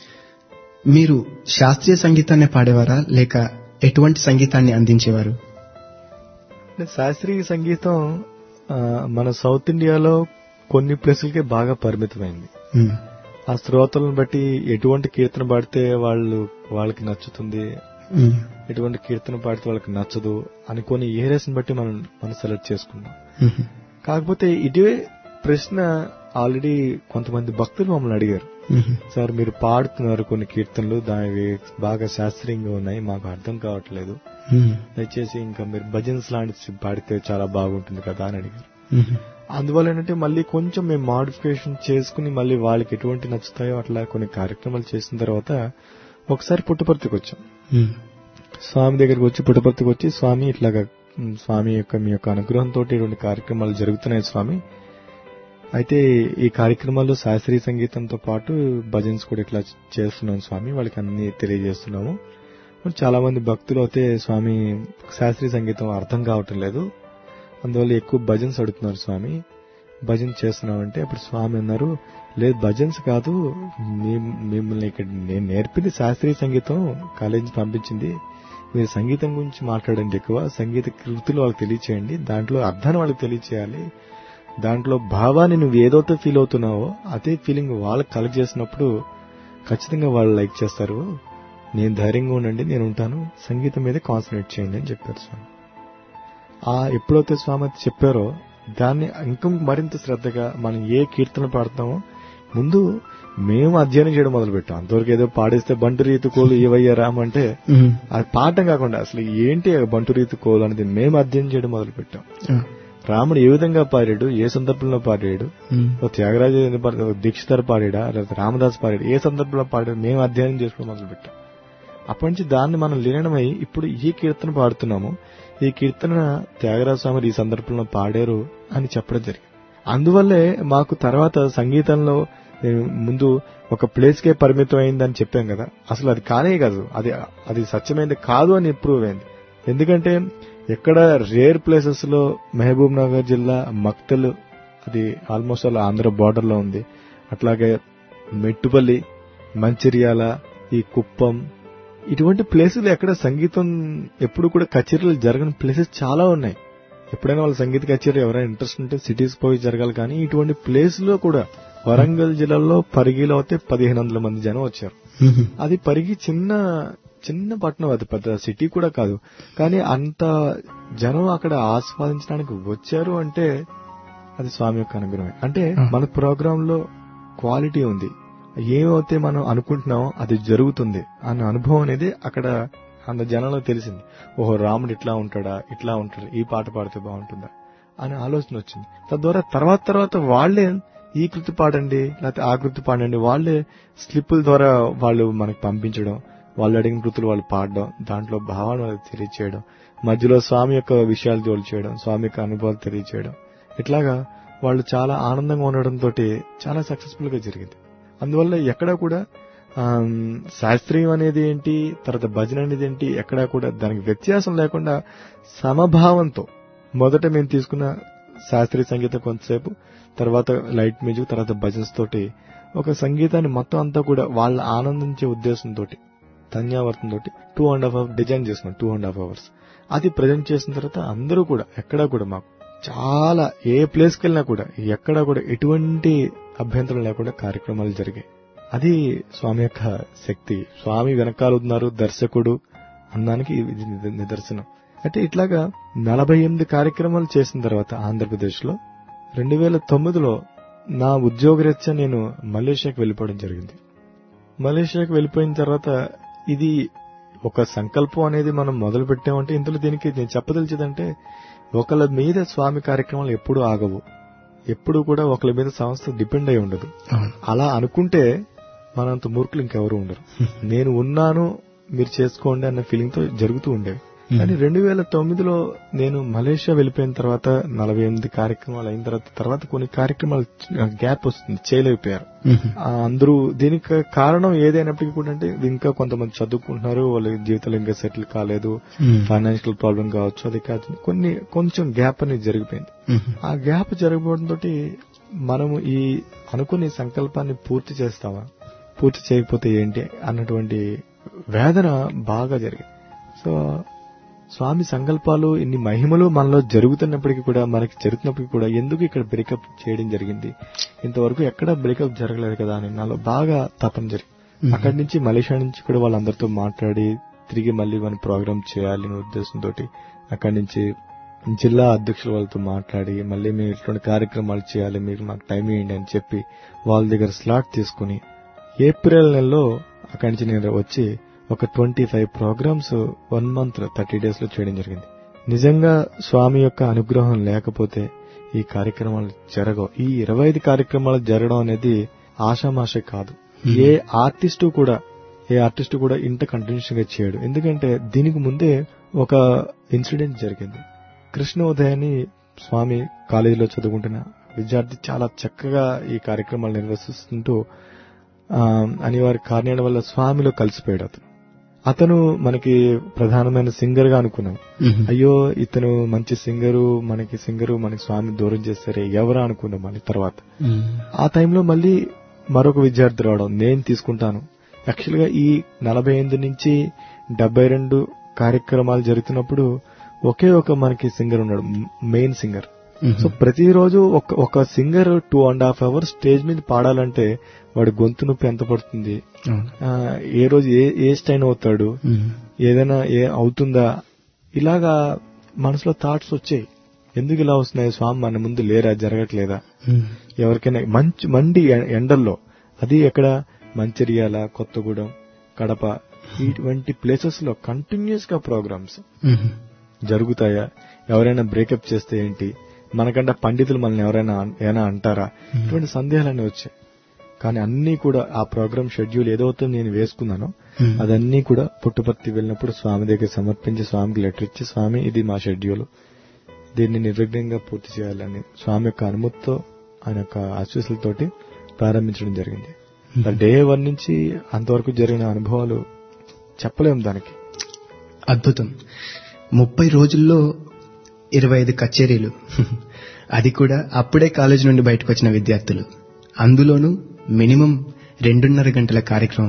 మీరు శాస్త్రీయ సంగీతాన్ని పాడేవారా లేక ఎటువంటి సంగీతాన్ని అందించేవారు అంటే శాస్త్రీయ సంగీతం ఆ, మన సౌత్ ఇండియాలో కొన్ని ప్లేసులకే బాగా పరిమితమైంది మ్మ్. ఆ శ్రోతలను బట్టి ఎటువంటి కీర్తన పాడితే వాళ్ళు వాళ్ళకి నచ్చుతుంది మ్మ్. ఎటువంటి కీర్తన పాడితే వాళ్ళకి నచ్చదు అని కొన్ని ఏరియాస్ బట్టి మనం మనం సెలెక్ట్ చేసుకున్నాం మ్మ్. కాకపోతే ఇదే ప్రశ్న ఆల్రెడీ కొంతమంది భక్తులు మమ్మల్ని అడిగారు మ్మ్. సార్ మీరు పాడుతున్నారు కొన్ని కీర్తనలు దాని బాగా శాస్త్రీయంగా ఉన్నాయి మాకు అర్థం కావట్లేదు మ్మ్. దయచేసి ఇంకా మీరు భజన్స్ లాంటి పాడితే చాలా బాగుంటుంది కదా అని అడిగారు మ్మ్. అందువల్ల ఏంటంటే మళ్ళీ కొంచెం మేము మాడిఫికేషన్ చేసుకుని మళ్ళీ వాళ్ళకి ఎటువంటి నచ్చుతాయో అట్లా కొన్ని కార్యక్రమాలు చేసిన తర్వాత ఒకసారి పుట్టపర్తికి వచ్చాం మ్మ్. స్వామి దగ్గరికి వచ్చి పుట్టపర్తికి వచ్చి స్వామి ఇట్లాగా ఉమ్, స్వామి యొక్క మీ యొక్క అనుగ్రహంతో ఇటువంటి కార్యక్రమాలు జరుగుతున్నాయి స్వామి అయితే ఈ కార్యక్రమాల్లో శాస్త్రీయ సంగీతంతో పాటు భజన్స్ కూడా ఇట్లా చేస్తున్నాం స్వామి వాళ్ళకి అన్ని తెలియజేస్తున్నాము మరి చాలా మంది భక్తులు అయితే స్వామి శాస్త్రీయ సంగీతం అర్థం కావటం లేదు అందువల్ల ఎక్కువ భజన్స్ అడుగుతున్నారు స్వామి భజన్ చేస్తున్నామంటే అప్పుడు స్వామి అన్నారు లేదు భజన్స్ కాదు మీ- మిమ్మల్ని ఇక్కడ నేను నేర్పింది శాస్త్రీయ సంగీతం కాలేజీ పంపించింది మీరు సంగీతం గురించి మాట్లాడండి ఎక్కువ సంగీత కృతులు వాళ్ళకి తెలియచేయండి దాంట్లో అర్థాన్ని వాళ్ళకి తెలియచేయాలి దాంట్లో భావాన్ని నువ్వు ఏదైతే ఫీల్ అవుతున్నావో అదే ఫీలింగ్ వాళ్ళకి కలెక్ట్ చేసినప్పుడు ఖచ్చితంగా వాళ్ళు లైక్ చేస్తారు నేను ధైర్యంగా ఉండండి నేను ఉంటాను సంగీతం మీద కాన్సన్ట్రేట్ చేయండి అని చెప్పారు స్వామి ఆ ఎప్పుడైతే స్వామి అది చెప్పారో దాన్ని ఇంకా మరింత శ్రద్ధగా మనం ఏ కీర్తన పాడతామో ముందు మేము అధ్యయనం చేయడం మొదలు పెట్టాం అంతవరకు ఏదో పాడేస్తే బంటు రీతి కోలు ఏవయ్యా రామ్ అంటే మ్మ్. అది పాడటం కాకుండా అసలు ఏంటి ఆ బంటు రీతి కోలు అనేది మేము అధ్యయనం చేయడం మొదలు పెట్టాం ఆ. రాముడు ఏ విధంగా పాడాడు ఏ సందర్భంలో పాడాడు మ్మ్. ఓ త్యాగరాజ దీక్షితర్ పాడాడా లేకపోతే రామదాస్ పాడాడు ఏ సందర్భంలో పాడాడు మేము అధ్యయనం చేసుకోవడం మొదలు పెట్టాం అప్పటి నుంచి దాన్ని మనం లీనమై ఇప్పుడు ఈ కీర్తన పాడుతున్నాము ఈ కీర్తన త్యాగరాజ స్వామి ఈ సందర్భంలో పాడారు అని చెప్పడం జరిగింది అందువల్లే మాకు తర్వాత సంగీతంలో ఏ, ముందు ఒక ప్లేస్ కే పరిమితం అయిందని చెప్పాం కదా అసలు అది కానే కాదు అది అది సత్యమైనది కాదు అని ప్రూవ్ అయింది ఎందుకంటే ఎక్కడ రేర్ ప్లేసెస్ లో మహబూబ్ నగర్ జిల్లా మక్తల్ అది ఆల్మోస్ట్ అలా ఆంధ్ర బార్డర్ లో ఉంది అట్లాగే మెట్టుపల్లి మంచిర్యాల ఈ కుప్పం ఇటువంటి ప్లేసులు ఎక్కడ సంగీతం ఎప్పుడు కూడా కచేరీలు జరగని ప్లేసెస్ చాలా ఉన్నాయి ఎప్పుడైనా వాళ్ళ సంగీత కచేరీ ఎవరైనా ఇంట్రెస్ట్ ఉంటే సిటీస్ పోయి జరగాలి కానీ ఇటువంటి ప్లేస్ లో కూడా వరంగల్ జిల్లాలో పరిగిలో అయితే పదిహేను వందల మంది జనం వచ్చారు మ్మ్. అది పరిగి చిన్న చిన్న పట్టణం అది పెద్ద సిటీ కూడా కాదు కానీ అంత జనం అక్కడ ఆస్వాదించడానికి వచ్చారు అంటే అది స్వామి యొక్క అనుగ్రహమే అంటే ఆ. మన ప్రోగ్రామ్ లో క్వాలిటీ ఉంది ఏమైతే మనం అనుకుంటున్నామో అది జరుగుతుంది అన్న అనుభవం అనేది అక్కడ అంత జనంలో తెలిసింది ఓహో రాముడు ఇట్లా ఉంటాడా ఇట్లా ఉంటాడు ఈ పాట పాడితే బాగుంటుందా అనే ఆలోచన వచ్చింది తద్వారా తర్వాత తర్వాత వాళ్ళే ఈ కృతి పాడండి లేకపోతే ఆ కృతి పాడండి వాళ్ళే స్లిప్పుల ద్వారా వాళ్ళు మనకి పంపించడం వాళ్ళు అడిగిన కృతులు వాళ్ళు పాడడం దాంట్లో భావాన్ని వాళ్ళకి తెలియచేయడం మధ్యలో స్వామి యొక్క విషయాలు జోలు చేయడం స్వామి యొక్క అనుభవాలు తెలియచేయడం ఇట్లాగా వాళ్ళు చాలా ఆనందంగా ఉండడంతో చాలా సక్సెస్ఫుల్ గా జరిగింది అందువల్ల ఎక్కడా కూడా ఆమ్, శాస్త్రీయం అనేది ఏంటి తర్వాత భజన అనేది ఏంటి ఎక్కడా కూడా దానికి వ్యత్యాసం లేకుండా సమభావంతో మొదట మేము తీసుకున్న శాస్త్రీయ సంగీతం కొంతసేపు తర్వాత లైట్ మ్యూజిక్ తర్వాత భజన్స్ తోటి ఒక సంగీతాన్ని మొత్తం అంతా కూడా వాళ్ళ ఆనందించే ఉద్దేశంతో ధన్యావర్తం తోటి two and half hour design చేసుకున్నాం టూ అండ్ హాఫ్ అవర్స్ అది ప్రజెంట్ చేసిన తర్వాత అందరూ కూడా ఎక్కడా కూడా మాకు చాలా ఏ ప్లేస్కి వెళ్ళినా కూడా ఎక్కడా కూడా ఎటువంటి అభ్యంతరం లేకుండా కార్యక్రమాలు జరిగాయి అది స్వామి యొక్క శక్తి స్వామి వెనకాల ఉన్నారు దర్శకుడు అన్నానికి ఇది నిద- నిదర్శనం అంటే ఇట్లాగా నలభై ఎనిమిది కార్యక్రమాలు చేసిన తర్వాత ఆంధ్రప్రదేశ్ లో రెండు వేల తొమ్మిదిలో నా ఉద్యోగరీత్యా నేను మలేషియాకి వెళ్ళిపోవడం జరిగింది మలేషియాకి వెళ్ళిపోయిన తర్వాత ఇది ఒక సంకల్పం అనేది మనం మొదలు పెట్టామంటే ఇందులో దీనికి నేను చెప్పదలిచేదంటే ఒకళ్ళ మీద స్వామి కార్యక్రమాలు ఎప్పుడూ ఆగవు ఎప్పుడు కూడా ఒకళ్ళ మీద సంస్థ డిపెండ్ అయి ఉండదు అవును అలా అనుకుంటే మనంత మూర్ఖులు ఇంకెవరు ఉండరు నేను ఉన్నాను మీరు చేసుకోండి అన్న ఫీలింగ్ తో జరుగుతూ ఉండేవి కానీ రెండు వేల తొమ్మిదిలో నేను మలేషియా వెళ్ళిపోయిన తర్వాత నలభై ఎనిమిది కార్యక్రమాలు అయిన తర్వాత తర్వాత కొన్ని కార్యక్రమాలు గ్యాప్ వస్తుంది చేయలేకపోయారు మ్మ్. ఆ, అందరూ దీనికి కారణం ఏదైనప్పటికీ కూడా అంటే ఇంకా కొంతమంది చదువుకుంటున్నారు వాళ్ళ జీవితంలో ఇంకా సెటిల్ కాలేదు మ్మ్. ఫైనాన్షియల్ ప్రాబ్లం కావచ్చు అది కాదు కొన్ని కొంచెం గ్యాప్ అనేది జరిగిపోయింది మ్మ్. ఆ గ్యాప్ జరగబోవడంతో మనము ఈ అనుకునే సంకల్పాన్ని పూర్తి చేస్తామా పూర్తి చేయకపోతే ఏంటి అన్నటువంటి వేదన బాగా జరిగింది సో స్వామి సంకల్పాలు ఇన్ని మహిమలు మనలో జరుగుతున్నప్పటికీ కూడా మనకి జరుగుతున్నప్పటికీ కూడా ఎందుకు ఇక్కడ బ్రేకప్ చేయడం జరిగింది ఇంతవరకు ఎక్కడ బ్రేకప్ జరగలేదు కదా అని నాలో బాగా తపన జరిగింది అక్కడి నుంచి మలేషియా నుంచి కూడా వాళ్ళందరితో మాట్లాడి తిరిగి మళ్ళీ మన ప్రోగ్రామ్ చేయాలి అనే ఉద్దేశంతో అక్కడి నుంచి జిల్లా అధ్యక్షుల వాళ్ళతో మాట్లాడి మళ్ళీ మేము ఇటువంటి కార్యక్రమాలు చేయాలి మీరు మాకు టైం ఇవ్వండి అని చెప్పి వాళ్ళ దగ్గర స్లాట్ తీసుకుని ఏప్రిల్ నెలలో అక్కడి నుంచి నేను వచ్చి ఒక twenty five programs one month thirty days లో చేయడం జరిగింది నిజంగా స్వామి యొక్క అనుగ్రహం లేకపోతే ఈ కార్యక్రమాలు జరగవు ఈ ఇరవై ఐదు కార్యక్రమాలు జరగడం అనేది ఆషామాష కాదు ఏ ఆర్టిస్టు కూడా ఏ ఆర్టిస్ట్ కూడా ఇంత కంటిన్యూస్ గా చేయడు ఎందుకంటే దీనికి ముందే ఒక ఇన్సిడెంట్ జరిగింది కృష్ణ ఉదయాన్ని స్వామి కాలేజీలో చదువుకుంటున్న విద్యార్థి చాలా చక్కగా ఈ కార్యక్రమాలు నిర్వహిస్తుంటూ ఆ, అనివార్య కారణాల వల్ల స్వామిలో కలిసిపోయాడు అతను అతను మనకి ప్రధానమైన సింగర్ గా అనుకున్నాం మ్మ్. అయ్యో ఇతను మంచి సింగరు మనకి సింగరు మనకి స్వామి దూరం చేస్తారే ఎవరా అనుకున్నాం మళ్ళీ తర్వాత మ్మ్. ఆ టైంలో మళ్ళీ మరొక విద్యార్థి రావడం నేను తీసుకుంటాను యాక్చువల్ గా ఈ నలభై ఎనిమిది నుంచి డెబ్బై రెండు కార్యక్రమాలు జరుగుతున్నప్పుడు ఒకే ఒక మనకి సింగర్ ఉన్నాడు మెయిన్ సింగర్ మ్మ్. సో ప్రతిరోజు ఒక ఒక singer two and half hours stage మీద పాడాలంటే వాడి గొంతు నొప్పి ఎంత పడుతుంది అవును ఆ, ఏ రోజు ఏ ఏ స్టైన్ అవుతాడు మ్మ్. ఏదైనా ఏ అవుతుందా ఇలాగా మనసులో థాట్స్ వచ్చాయి ఎందుకు ఇలా వస్తున్నాయి స్వామి మన ముందు లేరా జరగట్లేదా మ్మ్. ఎవరికైనా మంచి మండి ఎ- ఎండల్లో అది ఎక్కడ మంచిర్యాల కొత్తగూడెం కడప ఇటువంటి ప్లేసెస్ లో కంటిన్యూస్ గా ప్రోగ్రామ్స్ మ్మ్. జరుగుతాయా ఎవరైనా బ్రేకప్ చేస్తే ఏంటి మనకంటే పండితులు మనల్ని ఎవరైనా అన్- ఏమైనా అంటారా ఇటువంటి సందేహాలన్నీ వచ్చాయి కానీ అన్ని కూడా ఆ ప్రోగ్రామ్ షెడ్యూల్ ఏదైతే నేను వేసుకున్నానో మ్మ్. అదన్నీ కూడా పుట్టుపర్తి వెళ్ళినప్పుడు స్వామి దగ్గర సమర్పించి స్వామికి లెటర్ ఇచ్చి స్వామి ఇది మా షెడ్యూల్ దీన్ని నిర్విఘ్నంగా పూర్తి చేయాలని స్వామి యొక్క అనుమతితో ఆయన యొక్క ఆశీస్సులతోటి ప్రారంభించడం జరిగింది డే వన్ నుంచి అంతవరకు జరిగిన అనుభవాలు చెప్పలేం దానికి అద్భుతం ముప్పై రోజుల్లో ఇరవై ఐదు కచేరీలు అది కూడా అప్పుడే కాలేజ్ నుండి బయటకు వచ్చిన విద్యార్థులు అందులోనూ మినిమం రెండున్నర గంటల కార్యక్రమం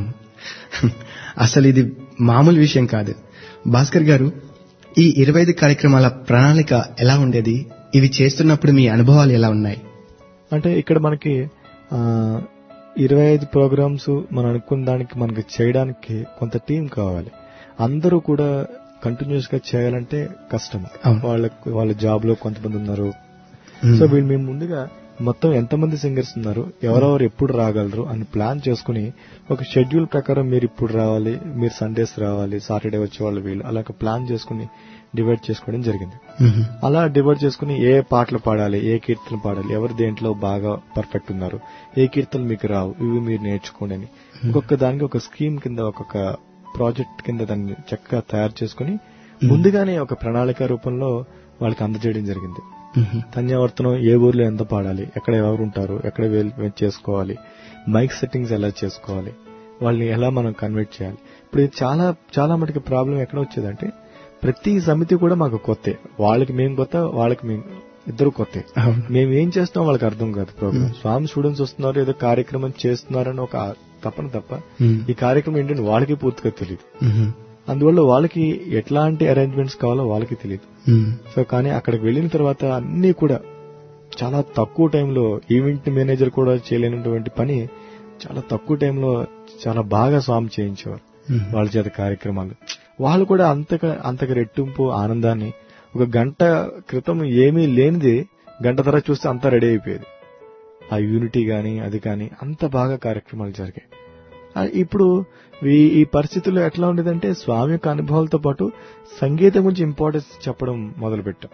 అసలు ఇది మామూలు విషయం కాదు భాస్కర్ గారు ఈ ఇరవై ఐదు కార్యక్రమాల ప్రణాళిక ఎలా ఉండేది ఇవి చేస్తున్నప్పుడు మీ అనుభవాలు ఎలా ఉన్నాయి అంటే ఇక్కడ మనకి ఆ, ఇరవై ఐదు ప్రోగ్రామ్స్ మనం అనుకున్న దానికి మనకి చేయడానికి కొంత టీం కావాలి అందరూ కూడా కంటిన్యూస్ గా చేయాలంటే కష్టం అవును. వాళ్ళకు వాళ్ళ జాబ్ లో కొంతమంది ఉన్నారు మ్మ్. సో వీళ్ళు మేము ముందుగా మొత్తం ఎంతమంది సింగర్స్ ఉన్నారు ఎవరెవరు ఎప్పుడు రాగలరు అని ప్లాన్ చేసుకుని ఒక షెడ్యూల్ ప్రకారం మీరు ఇప్పుడు రావాలి మీరు సండేస్ రావాలి సాటర్డే వచ్చే వాళ్ళు వీళ్ళు అలా ఒక ప్లాన్ చేసుకుని డివైడ్ చేసుకోవడం జరిగింది మ్మ్. అలా డివైడ్ చేసుకుని ఏ పాటలు పాడాలి ఏ కీర్తనలు పాడాలి ఎవరు దేంట్లో బాగా పర్ఫెక్ట్ ఉన్నారు ఏ కీర్తనలు మీకు రావు ఇవి మీరు నేర్చుకోండి అని ఒక్కొక్క దానికి ఒక స్కీమ్ కింద ఒక్కొక్క ప్రాజెక్ట్ కింద దాన్ని చక్కగా తయారు చేసుకుని ముందుగానే ఒక ప్రణాళిక రూపంలో వాళ్ళకి అందజేయడం జరిగింది మ్మ్. ధన్యవర్తనం ఏ ఊర్లో ఎంత పాడాలి ఎక్కడ ఎవరు ఉంటారు ఎక్కడ వెల్- చేసుకోవాలి మైక్ సెట్టింగ్స్ ఎలా చేసుకోవాలి వాళ్ళని ఎలా మనం కన్వర్ట్ చేయాలి ఇప్పుడు ఇది చాలా చాలా మటుకు ప్రాబ్లం ఎక్కడ వచ్చేదంటే ప్రతి సమితి కూడా మాకు కొత్తే వాళ్ళకి మేము కొత్త వాళ్ళకి మేము ఇద్దరు కొత్తే అవును. మేము ఏం చేస్తాం వాళ్ళకి అర్థం కాదు ప్రోగ్రామ్ స్వామి స్టూడెంట్స్ వస్తున్నారు ఏదో కార్యక్రమం చేస్తున్నారని ఒక తపన తప్ప మ్మ్. ఈ కార్యక్రమం ఏంటంటే వాళ్ళకి పూర్తిగా తెలియదు మ్మ్. అందువల్ల వాళ్ళకి ఎట్లాంటి అరేంజ్మెంట్స్ కావాలో వాళ్ళకి తెలియదు మ్మ్. సో కానీ అక్కడికి వెళ్ళిన తర్వాత అన్ని కూడా చాలా తక్కువ టైంలో ఈవెంట్ మేనేజర్ కూడా చేయలేనటువంటి పని చాలా తక్కువ టైంలో చాలా బాగా స్వామి చేయించేవారు మ్మ్. వాళ్ళ చేత కార్యక్రమాలు వాళ్ళు కూడా అంతగా అంతగా రెట్టింపు ఆనందాన్ని ఒక గంట క్రితం ఏమీ లేనిది గంట తర్వాత చూస్తే అంతా రెడీ అయిపోయేది ఆ యూనిటీ గాని అది కానీ అంత బాగా కార్యక్రమాలు జరిగాయి ఆ, ఇప్పుడు ఈ ఈ పరిస్థితుల్లో ఎట్లా ఉండేదంటే స్వామి యొక్క అనుభవాలతో పాటు సంగీతం గురించి ఇంపార్టెన్స్ చెప్పడం మొదలు పెట్టాం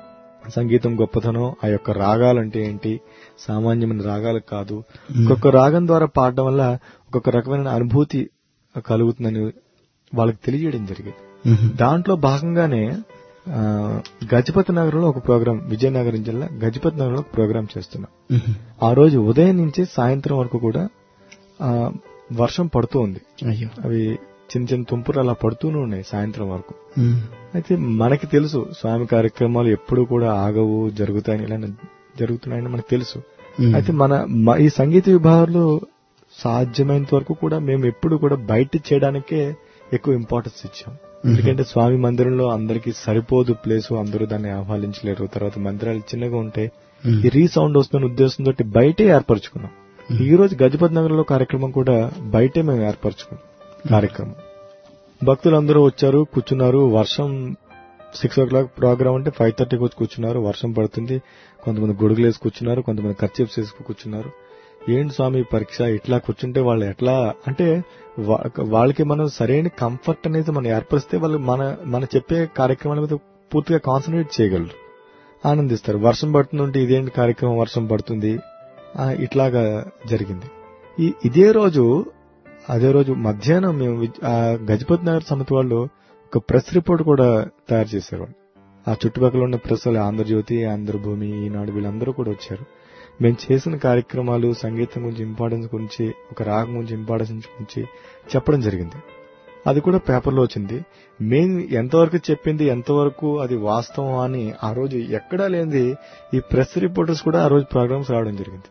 సంగీతం గొప్పతనం ఆ యొక్క రాగాలంటే ఏంటి సామాన్యమైన రాగాలు కాదు ఒక్కొక్క రాగం ద్వారా పాడడం వల్ల ఒక్కొక్క రకమైన అనుభూతి కలుగుతుందని వాళ్ళకి తెలియజేయడం జరిగింది మ్మ్. దాంట్లో భాగంగానే ఆ, గజపతి నగరంలో ఒక ప్రోగ్రాం విజయనగరం జిల్లా గజపతి నగరంలో ఒక ప్రోగ్రాం చేస్తున్నాం మ్మ్. ఆ రోజు ఉదయం నుంచి సాయంత్రం వరకు కూడా ఆ, వర్షం పడుతూ ఉంది అయ్యో అవి చిన్న చిన్న తుంపులు అలా పడుతూనే ఉన్నాయి సాయంత్రం వరకు మ్మ్. అయితే మనకి తెలుసు స్వామి కార్యక్రమాలు ఎప్పుడు కూడా ఆగవు జరుగుతాయని ఇలా జరుగుతున్నాయని మనకు తెలుసు మ్మ్. అయితే మన మ- ఈ సంగీత విభాగంలో సాధ్యమైనంత వరకు కూడా మేము ఎప్పుడు కూడా బయట చేయడానికే ఎక్కువ ఇంపార్టెన్స్ ఇచ్చాం ఎందుకంటే స్వామి మందిరంలో అందరికి సరిపోదు ప్లేస్ అందరూ దాన్ని ఆహ్వానించలేరు తర్వాత మందిరాలు చిన్నగా ఉంటాయి మ్మ్. ఈ రీసౌండ్ వస్తున్న ఉద్దేశంతో బయటే ఏర్పరచుకున్నాం ఈ రోజు గజపతి నగరంలో కార్యక్రమం కూడా బయటే మేము ఏర్పరచుకున్నాం కార్యక్రమం భక్తులందరూ వచ్చారు కూర్చున్నారు వర్షం సిక్స్ ఓ క్లాక్ ప్రోగ్రామ్ అంటే ఫైవ్ థర్టీకి వచ్చి కూర్చున్నారు వర్షం పడుతుంది కొంతమంది గొడుగులు వేసి కూర్చున్నారు కొంతమంది ఖర్చీఫ్స్ వేసి కూర్చున్నారు ఏంటి స్వామి పరీక్ష ఇట్లా కూర్చుంటే వాళ్ళు ఎట్లా అంటే వా- వాళ్ళకి మనం సరైన కంఫర్ట్ అనేది మనం ఏర్పరిస్తే వాళ్ళు మన మన చెప్పే కార్యక్రమాల మీద పూర్తిగా కాన్సన్ట్రేట్ చేయగలరు ఆనందిస్తారు వర్షం పడుతుందంటే ఇదేంటి కార్యక్రమం వర్షం పడుతుంది ఆ, ఇట్లాగా జరిగింది ఈ ఇదే రోజు అదే రోజు మధ్యాహ్నం మేము విజ్- ఆ గజపతి నగర్ సమితి వాళ్ళు ఒక ప్రెస్ రిపోర్ట్ కూడా తయారు చేశారు వాళ్ళు. ఆ చుట్టుపక్కల ఉన్న ప్రెస్ వాళ్ళు ఆంధ్రజ్యోతి ఆంధ్రభూమి ఈనాడు వీళ్ళందరూ కూడా వచ్చారు మేము చేసిన కార్యక్రమాలు సంగీతం గురించి ఇంపార్టెన్స్ గురించి ఒక రాగం గురించి ఇంపార్టెన్స్ గురించి చెప్పడం జరిగింది అది కూడా పేపర్లో వచ్చింది మేము ఎంతవరకు చెప్పింది ఎంతవరకు అది వాస్తవం అని ఆ రోజు ఎక్కడా లేనిది ఈ ప్రెస్ రిపోర్టర్స్ కూడా ఆ రోజు ప్రోగ్రామ్స్ రావడం జరిగింది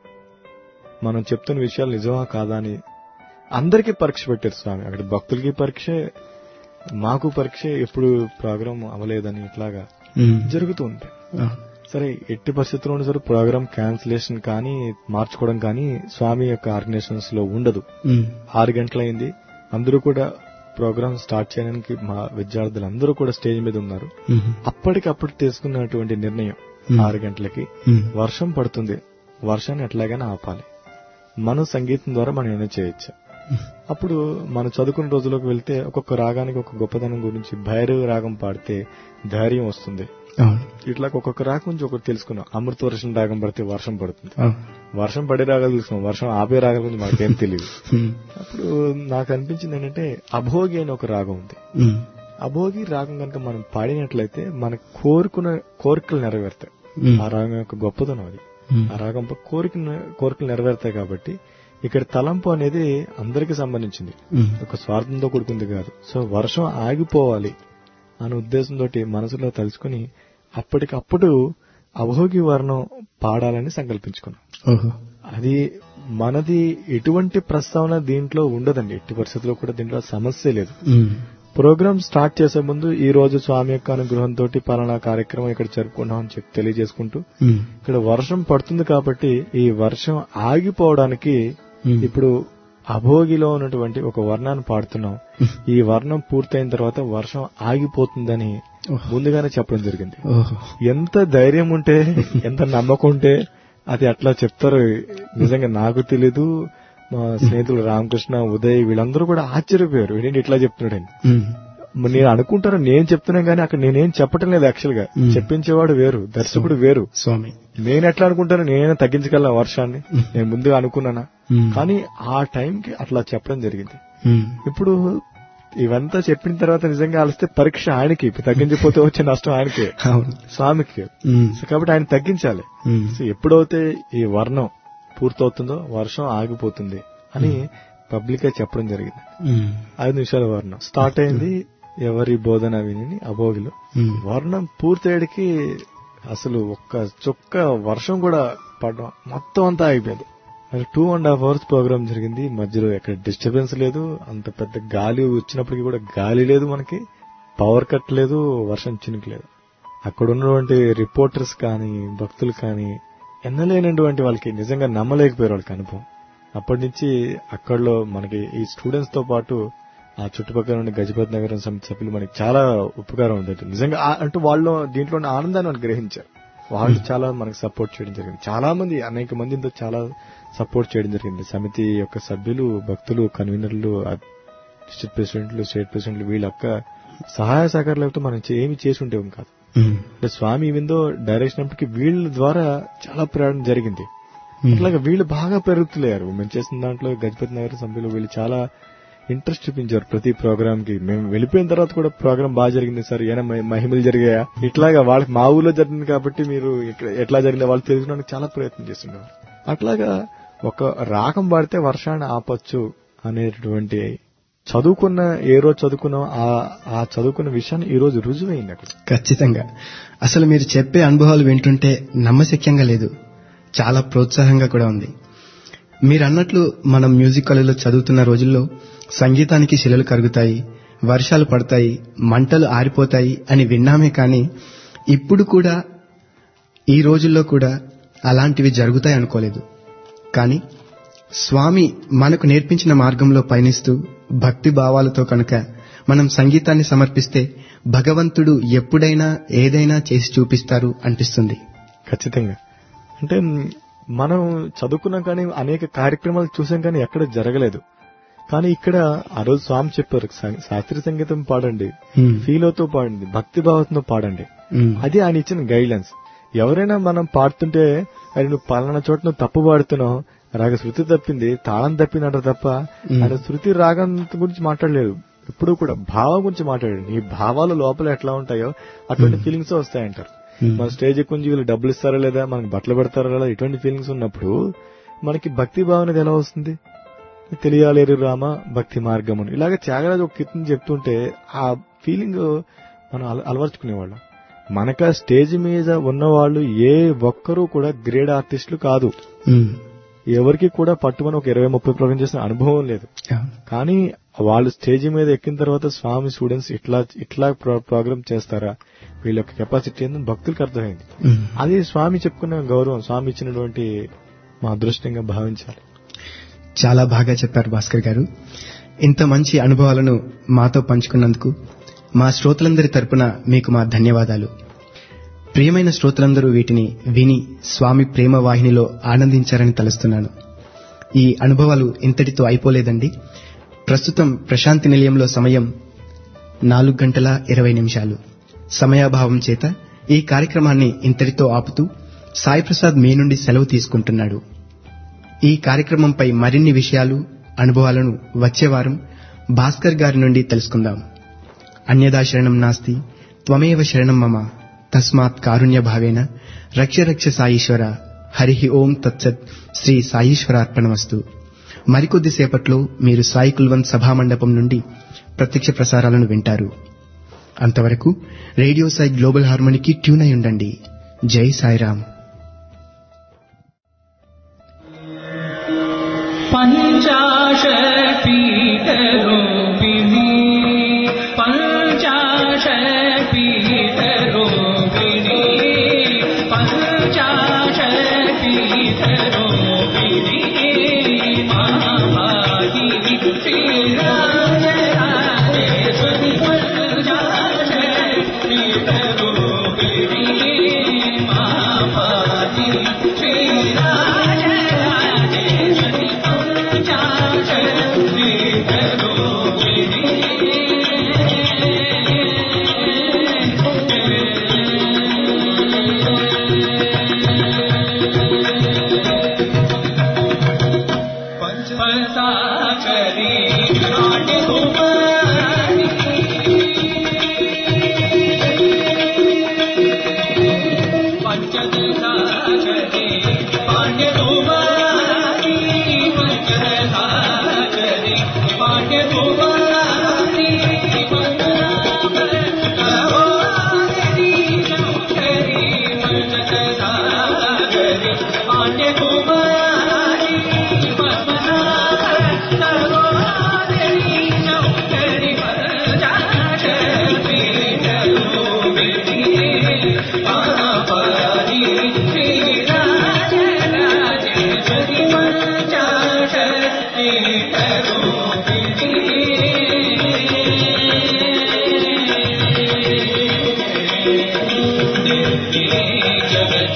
మనం చెప్తున్న విషయాలు నిజమా కాదా అని అందరికీ పరీక్ష పెట్టారు స్వామి అక్కడ భక్తులకి పరీక్ష మాకు పరీక్ష ఎప్పుడు ప్రోగ్రామ్ అవ్వలేదని ఇట్లాగా మ్మ్. జరుగుతుంది ఆ. సరే ఎట్టి పరిస్థితుల్లోనూ సరే ప్రోగ్రామ్ క్యాన్సిలేషన్ కానీ మార్చుకోవడం కానీ స్వామి యొక్క ఆర్గనైజేషన్స్ లో ఉండదు మ్మ్. ఆరు గంటలైంది అందరూ కూడా ప్రోగ్రామ్ స్టార్ట్ చేయడానికి మా విద్యార్థులందరూ కూడా స్టేజ్ మీద ఉన్నారు మ్మ్. అప్పటికప్పుడు తీసుకున్నటువంటి నిర్ణయం Hmm. ఆరు గంటలకి మ్మ్. వర్షం పడుతుంది వర్షాన్ని ఎట్లాగైనా ఆపాలి మనం సంగీతం ద్వారా మనం ఏమైనా చేయొచ్చు అప్పుడు మనం చదువుకున్న రోజుల్లోకి వెళ్తే ఒక్కొక్క రాగానికి ఒక గొప్పతనం గురించి భైరవ రాగం పాడితే ధైర్యం వస్తుంది అవును ఇట్లా ఒక్కొక్క రాగం గురించి ఒకటి తెలుసుకున్నాం అమృత వర్షం రాగం పడితే వర్షం పడుతుంది అవును వర్షం పడే రాగాలు తెలుసుకున్నాం వర్షం ఆపే రాగాల గురించి మనకేం తెలియదు మ్మ్. అప్పుడు నాకు అనిపించింది ఏంటంటే అభోగి అని ఒక రాగం ఉంది మ్మ్. అభోగి రాగం కనుక మనం పాడినట్లయితే మన కోరుకున్న కోరికలు నెరవేరుతాయి మ్మ్. ఆ రాగం యొక్క గొప్పతనం అది మ్మ్. ఆ రాగం కోరిక కోరికలు నెరవేరుతాయి కాబట్టి ఇక్కడ తలంపు అనేది అందరికి సంబంధించింది మ్మ్. ఒక స్వార్థంతో కూడుకుంది కాదు సో వర్షం ఆగిపోవాలి అనే ఉద్దేశంతో మనసులో తలుచుకుని అప్పటికప్పుడు అభోగి వర్ణం పాడాలని సంకల్పించుకున్నాం ఓహో అది మనది ఎటువంటి ప్రస్తావన దీంట్లో ఉండదండి ఎట్టి పరిస్థితుల్లో కూడా దీంట్లో సమస్య లేదు మ్మ్. ప్రోగ్రామ్ స్టార్ట్ చేసే ముందు ఈ రోజు స్వామి యొక్క అనుగ్రహంతో పలానా కార్యక్రమం ఇక్కడ జరుపుకున్నాం అని చెప్పి తెలియజేసుకుంటూ మ్మ్. ఇక్కడ వర్షం పడుతుంది కాబట్టి ఈ వర్షం ఆగిపోవడానికి మ్మ్. ఇప్పుడు అభోగిలో ఉన్నటువంటి ఒక వర్ణాన్ని పాడుతున్నాం ఈ వర్ణం పూర్తయిన తర్వాత వర్షం ఆగిపోతుందని ఓహో. ముందుగానే చెప్పడం జరిగింది ఓహో ఎంత ధైర్యం ఉంటే ఎంత నమ్మకం ఉంటే అది అట్లా చెప్తారు నిజంగా నాకు తెలీదు మా స్నేహితులు రామకృష్ణ ఉదయ్ వీళ్ళందరూ కూడా ఆశ్చర్యపోయారు ఏంటి ఇట్లా చెప్తున్నాడని మ్మ్. మరి నేను అనుకుంటాను నేను చెప్తున్నాను కానీ అక్కడ నేనేం చెప్పటం లేదు యాక్చువల్ గా మ్మ్. చెప్పించేవాడు వేరు దర్శకుడు వేరు స్వామి నేను ఎట్లా అనుకుంటాను నేనైనా తగ్గించగల వర్షాన్ని నేను ముందుగా అనుకున్నానా మ్మ్. కానీ ఆ టైంకి అట్లా చెప్పడం జరిగింది మ్మ్. ఇప్పుడు ఇవంతా చెప్పిన తర్వాత నిజంగా ఆలిస్తే పరీక్ష ఆయనకి ఇప్పుడు తగ్గించిపోతే వచ్చే నష్టం ఆయనకే అవును స్వామికి ఉమ్, సో కాబట్టి ఆయన తగ్గించాలి ఉమ్, సో ఎప్పుడైతే ఈ వర్ణం పూర్తవుతుందో వర్షం ఆగిపోతుంది అని పబ్లిక్ గా చెప్పడం జరిగింది ఉమ్, ఐదు నిమిషాల వర్ణం స్టార్ట్ అయింది ఎవరి బోధన విని అభోగిలో ఉమ్, వర్ణం పూర్తయ్యడికి అసలు ఒక్క చుక్క వర్షం కూడా పడడం మొత్తం అంతా అయిపోయింది అది two and half hours program జరిగింది మధ్యలో ఎక్కడ డిస్టర్బెన్స్ లేదు అంత పెద్ద గాలి వచ్చినప్పటికీ కూడా గాలి లేదు మనకి పవర్ కట్ లేదు వర్షం చినుకు లేదు అక్కడ ఉన్నటువంటి రిపోర్టర్స్ కానీ భక్తులు కానీ ఎన్నలేనటువంటి వాళ్ళకి నిజంగా నమ్మలేకపోయారు వాళ్ళకి అనుభవం అప్పటి నుంచి అక్కడలో మనకి ఈ స్టూడెంట్స్ తో పాటు ఆ చుట్టుపక్కల నుండి గజపతి నగరం సమితి సభ్యులు మనకి చాలా ఉపకారం ఉంది నిజంగా ఆ- అంటూ వాళ్ళు దీంట్లో ఉన్న ఆనందాన్ని వాళ్ళు గ్రహించారు వాళ్ళు చాలా మనకి సపోర్ట్ చేయడం జరిగింది చాలా మంది అనేక మందితో చాలా సపోర్ట్ చేయడం జరిగింది సమితి యొక్క సభ్యులు భక్తులు కన్వీనర్లు డిస్ట్రిక్ట్ ప్రెసిడెంట్లు స్టేట్ ప్రెసిడెంట్లు వీళ్ళ యొక్క సహాయ సహకారాలు లేకపోతే మనం చే- ఏమీ చేసి ఉండేవం కాదు ఉమ్, అంటే స్వామి విందో డైరెక్షన్ అప్పటికి వీళ్ళ ద్వారా చాలా ప్రయాణం జరిగింది ఉమ్, అట్లాగే వీళ్ళు బాగా పెరుగుతులేరు మేము చేసిన దాంట్లో గజపతి నగర్ సభ్యులు వీళ్ళు చాలా ఇంట్రెస్ట్ చూపించారు ప్రతి ప్రోగ్రామ్ కి మేము వెళ్ళిపోయిన తర్వాత కూడా ప్రోగ్రామ్ బాగా జరిగింది సార్ ఏమైనా మహి- మహిమలు జరిగాయా ఇట్లాగా వాళ్ళకి మా ఊర్లో జరిగింది కాబట్టి మీరు ఇక్కడ ఎట్లా జరిగిందో వాళ్ళు తెలుసుకోవడానికి చాలా ప్రయత్నం చేస్తున్నారు అట్లాగా ఒక రాగం పాడితే వర్షాన్ని ఆపచ్చు అనేటువంటి చదువుకున్న ఏ రోజు చదువుకున్నాం ఆ- ఆ చదువుకున్న విషయాన్ని ఈ రోజు రుజువైంది అక్కడ ఖచ్చితంగా అసలు మీరు చెప్పే అనుభవాలు వింటుంటే నమ్మశక్యంగా లేదు చాలా ప్రోత్సాహంగా కూడా ఉంది మీరు అన్నట్లు మనం మ్యూజిక్ కాలేజీలో చదువుతున్న రోజుల్లో సంగీతానికి శిలలు కరుగుతాయి వర్షాలు పడతాయి మంటలు ఆరిపోతాయి అని విన్నామే కానీ ఇప్పుడు కూడా ఈ రోజుల్లో కూడా అలాంటివి జరుగుతాయి అనుకోలేదు కానీ స్వామి మనకు నేర్పించిన మార్గంలో పయనిస్తూ భక్తి భావాలతో కనుక మనం సంగీతాన్ని సమర్పిస్తే భగవంతుడు ఎప్పుడైనా ఏదైనా చేసి చూపిస్తారు అనిపిస్తుంది ఖచ్చితంగా అంటే మ్, మనం చదువుకున్నాం కానీ అనేక కార్యక్రమాలు చూసాం కానీ ఎక్కడ జరగలేదు కానీ ఇక్కడ ఆ రోజు స్వామి చెప్పారు సా- శాస్త్రీయ సంగీతం పాడండి హ్మ్. ఫీలోతో పాడండి భక్తి భావంతో పాడండి హ్మ్. అది ఆయన ఇచ్చిన గైడ్లైన్స్ ఎవరైనా మనం పాడుతుంటే అది నువ్వు పలానా చోట నువ్వు తప్పు పాడుతున్నావు రాగ శృతి తప్పింది తాళం తప్పింది అంటారు తప్ప మ్. ఆయన శృతి రాగం గురించి మాట్లాడలేదు ఎప్పుడు కూడా భావం గురించి మాట్లాడాడు నీ భావాలు లోపల ఎట్లా ఉంటాయో అటువంటి ఫీలింగ్స్ వస్తాయంటారు హ్మ్. మన స్టేజ్ కొంచెం వీళ్ళు డబ్బులు ఇస్తారా లేదా మనకి బట్టలు పెడతారా లేదా ఇటువంటి ఫీలింగ్స్ ఉన్నప్పుడు మనకి భక్తి భావన అనేది ఎలా వస్తుంది తెలియాలేరు రామ భక్తి మార్గమును ఇలాగ త్యాగరాజు ఒక కీర్తన చెప్తుంటే ఆ ఫీలింగ్ మనం అల- అలవర్చుకునేవాళ్ళం మనక స్టేజ్ మీద ఉన్నవాళ్ళు ఏ ఒక్కరూ కూడా గ్రేడ్ ఆర్టిస్టులు కాదు హ్మ్. ఎవరికి కూడా పట్టుమని ఒక ఇరవై ముప్పై ప్రోగ్రామ్ చేసిన అనుభవం లేదు అవును. కానీ వాళ్ళు స్టేజ్ మీద ఎక్కిన తర్వాత స్వామి స్టూడెంట్స్ ఇట్లా ఇట్లా ప్రో- ప్రోగ్రామ్ చేస్తారా వీళ్ళ యొక్క కెపాసిటీ ఏందని భక్తులకు అర్థమైంది హ్మ్. అది స్వామి చెప్పుకున్న గౌరవం స్వామి ఇచ్చినటువంటి మా అదృష్టంగా భావించాలి చాలా బాగా చెప్పారు భాస్కర్ గారు ఇంత మంచి అనుభవాలను మాతో పంచుకున్నందుకు మా శ్రోతలందరి తరపున మీకు మా ధన్యవాదాలు ప్రియమైన శ్రోతలందరూ వీటిని విని స్వామి ప్రేమ వాహినిలో ఆనందించారని తలుస్తున్నాను ఈ అనుభవాలు ఇంతటితో అయిపోలేదండి ప్రస్తుతం ప్రశాంతి నిలయంలో సమయం నాలుగు గంటల ఇరవై నిమిషాలు సమయాభావం చేత ఈ కార్యక్రమాన్ని ఇంతటితో ఆపుతూ సాయి ప్రసాద్ మీ నుండి సెలవు తీసుకుంటున్నాడు ఈ కార్యక్రమంపై మరిన్ని విషయాలు అనుభవాలను వచ్చే వారం భాస్కర్ గారి నుండి తెలుసుకుందాం అన్యదా శరణం నాస్తి త్వమేవ శరణం మమ తస్మాత్ కారుణ్య భావేన రక్ష రక్ష సాయీశ్వర హరి ఓం తత్సత్ శ్రీ సాయీశ్వరార్పణమస్తు మరికొద్ది సేపట్లో మీరు సాయి కుల్వంత్ సభామండపం నుండి ప్రత్యక్ష ప్రసారాలను వింటారు అంతవరకు రేడియో సాయి గ్లోబల్ హార్మోనికి ట్యూన్ అయి ఉండండి జై సాయిరామ్ पञ्चाशत्पीठरूपिणी पञ्चाशत्पीठरूपिणी पञ्चाशत्पीठरूपिणी महाभागी श्रीराजराजेश्वरि पञ्चाशत्पीठरूपिणी महाभागी श्रीराजराजेश्वरि पञ्चाशत्पीठरूपिणी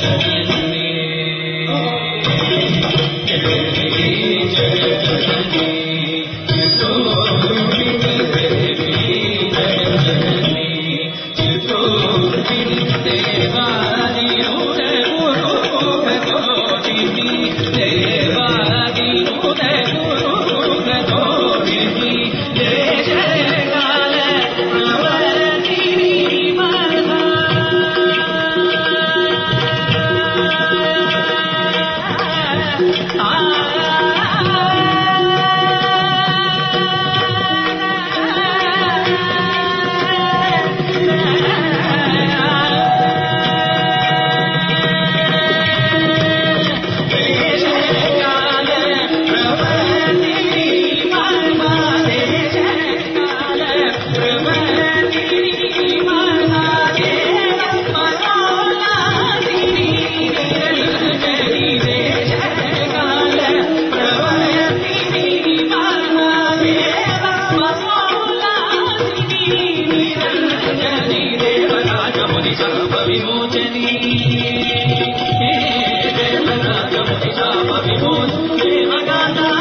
విమోచని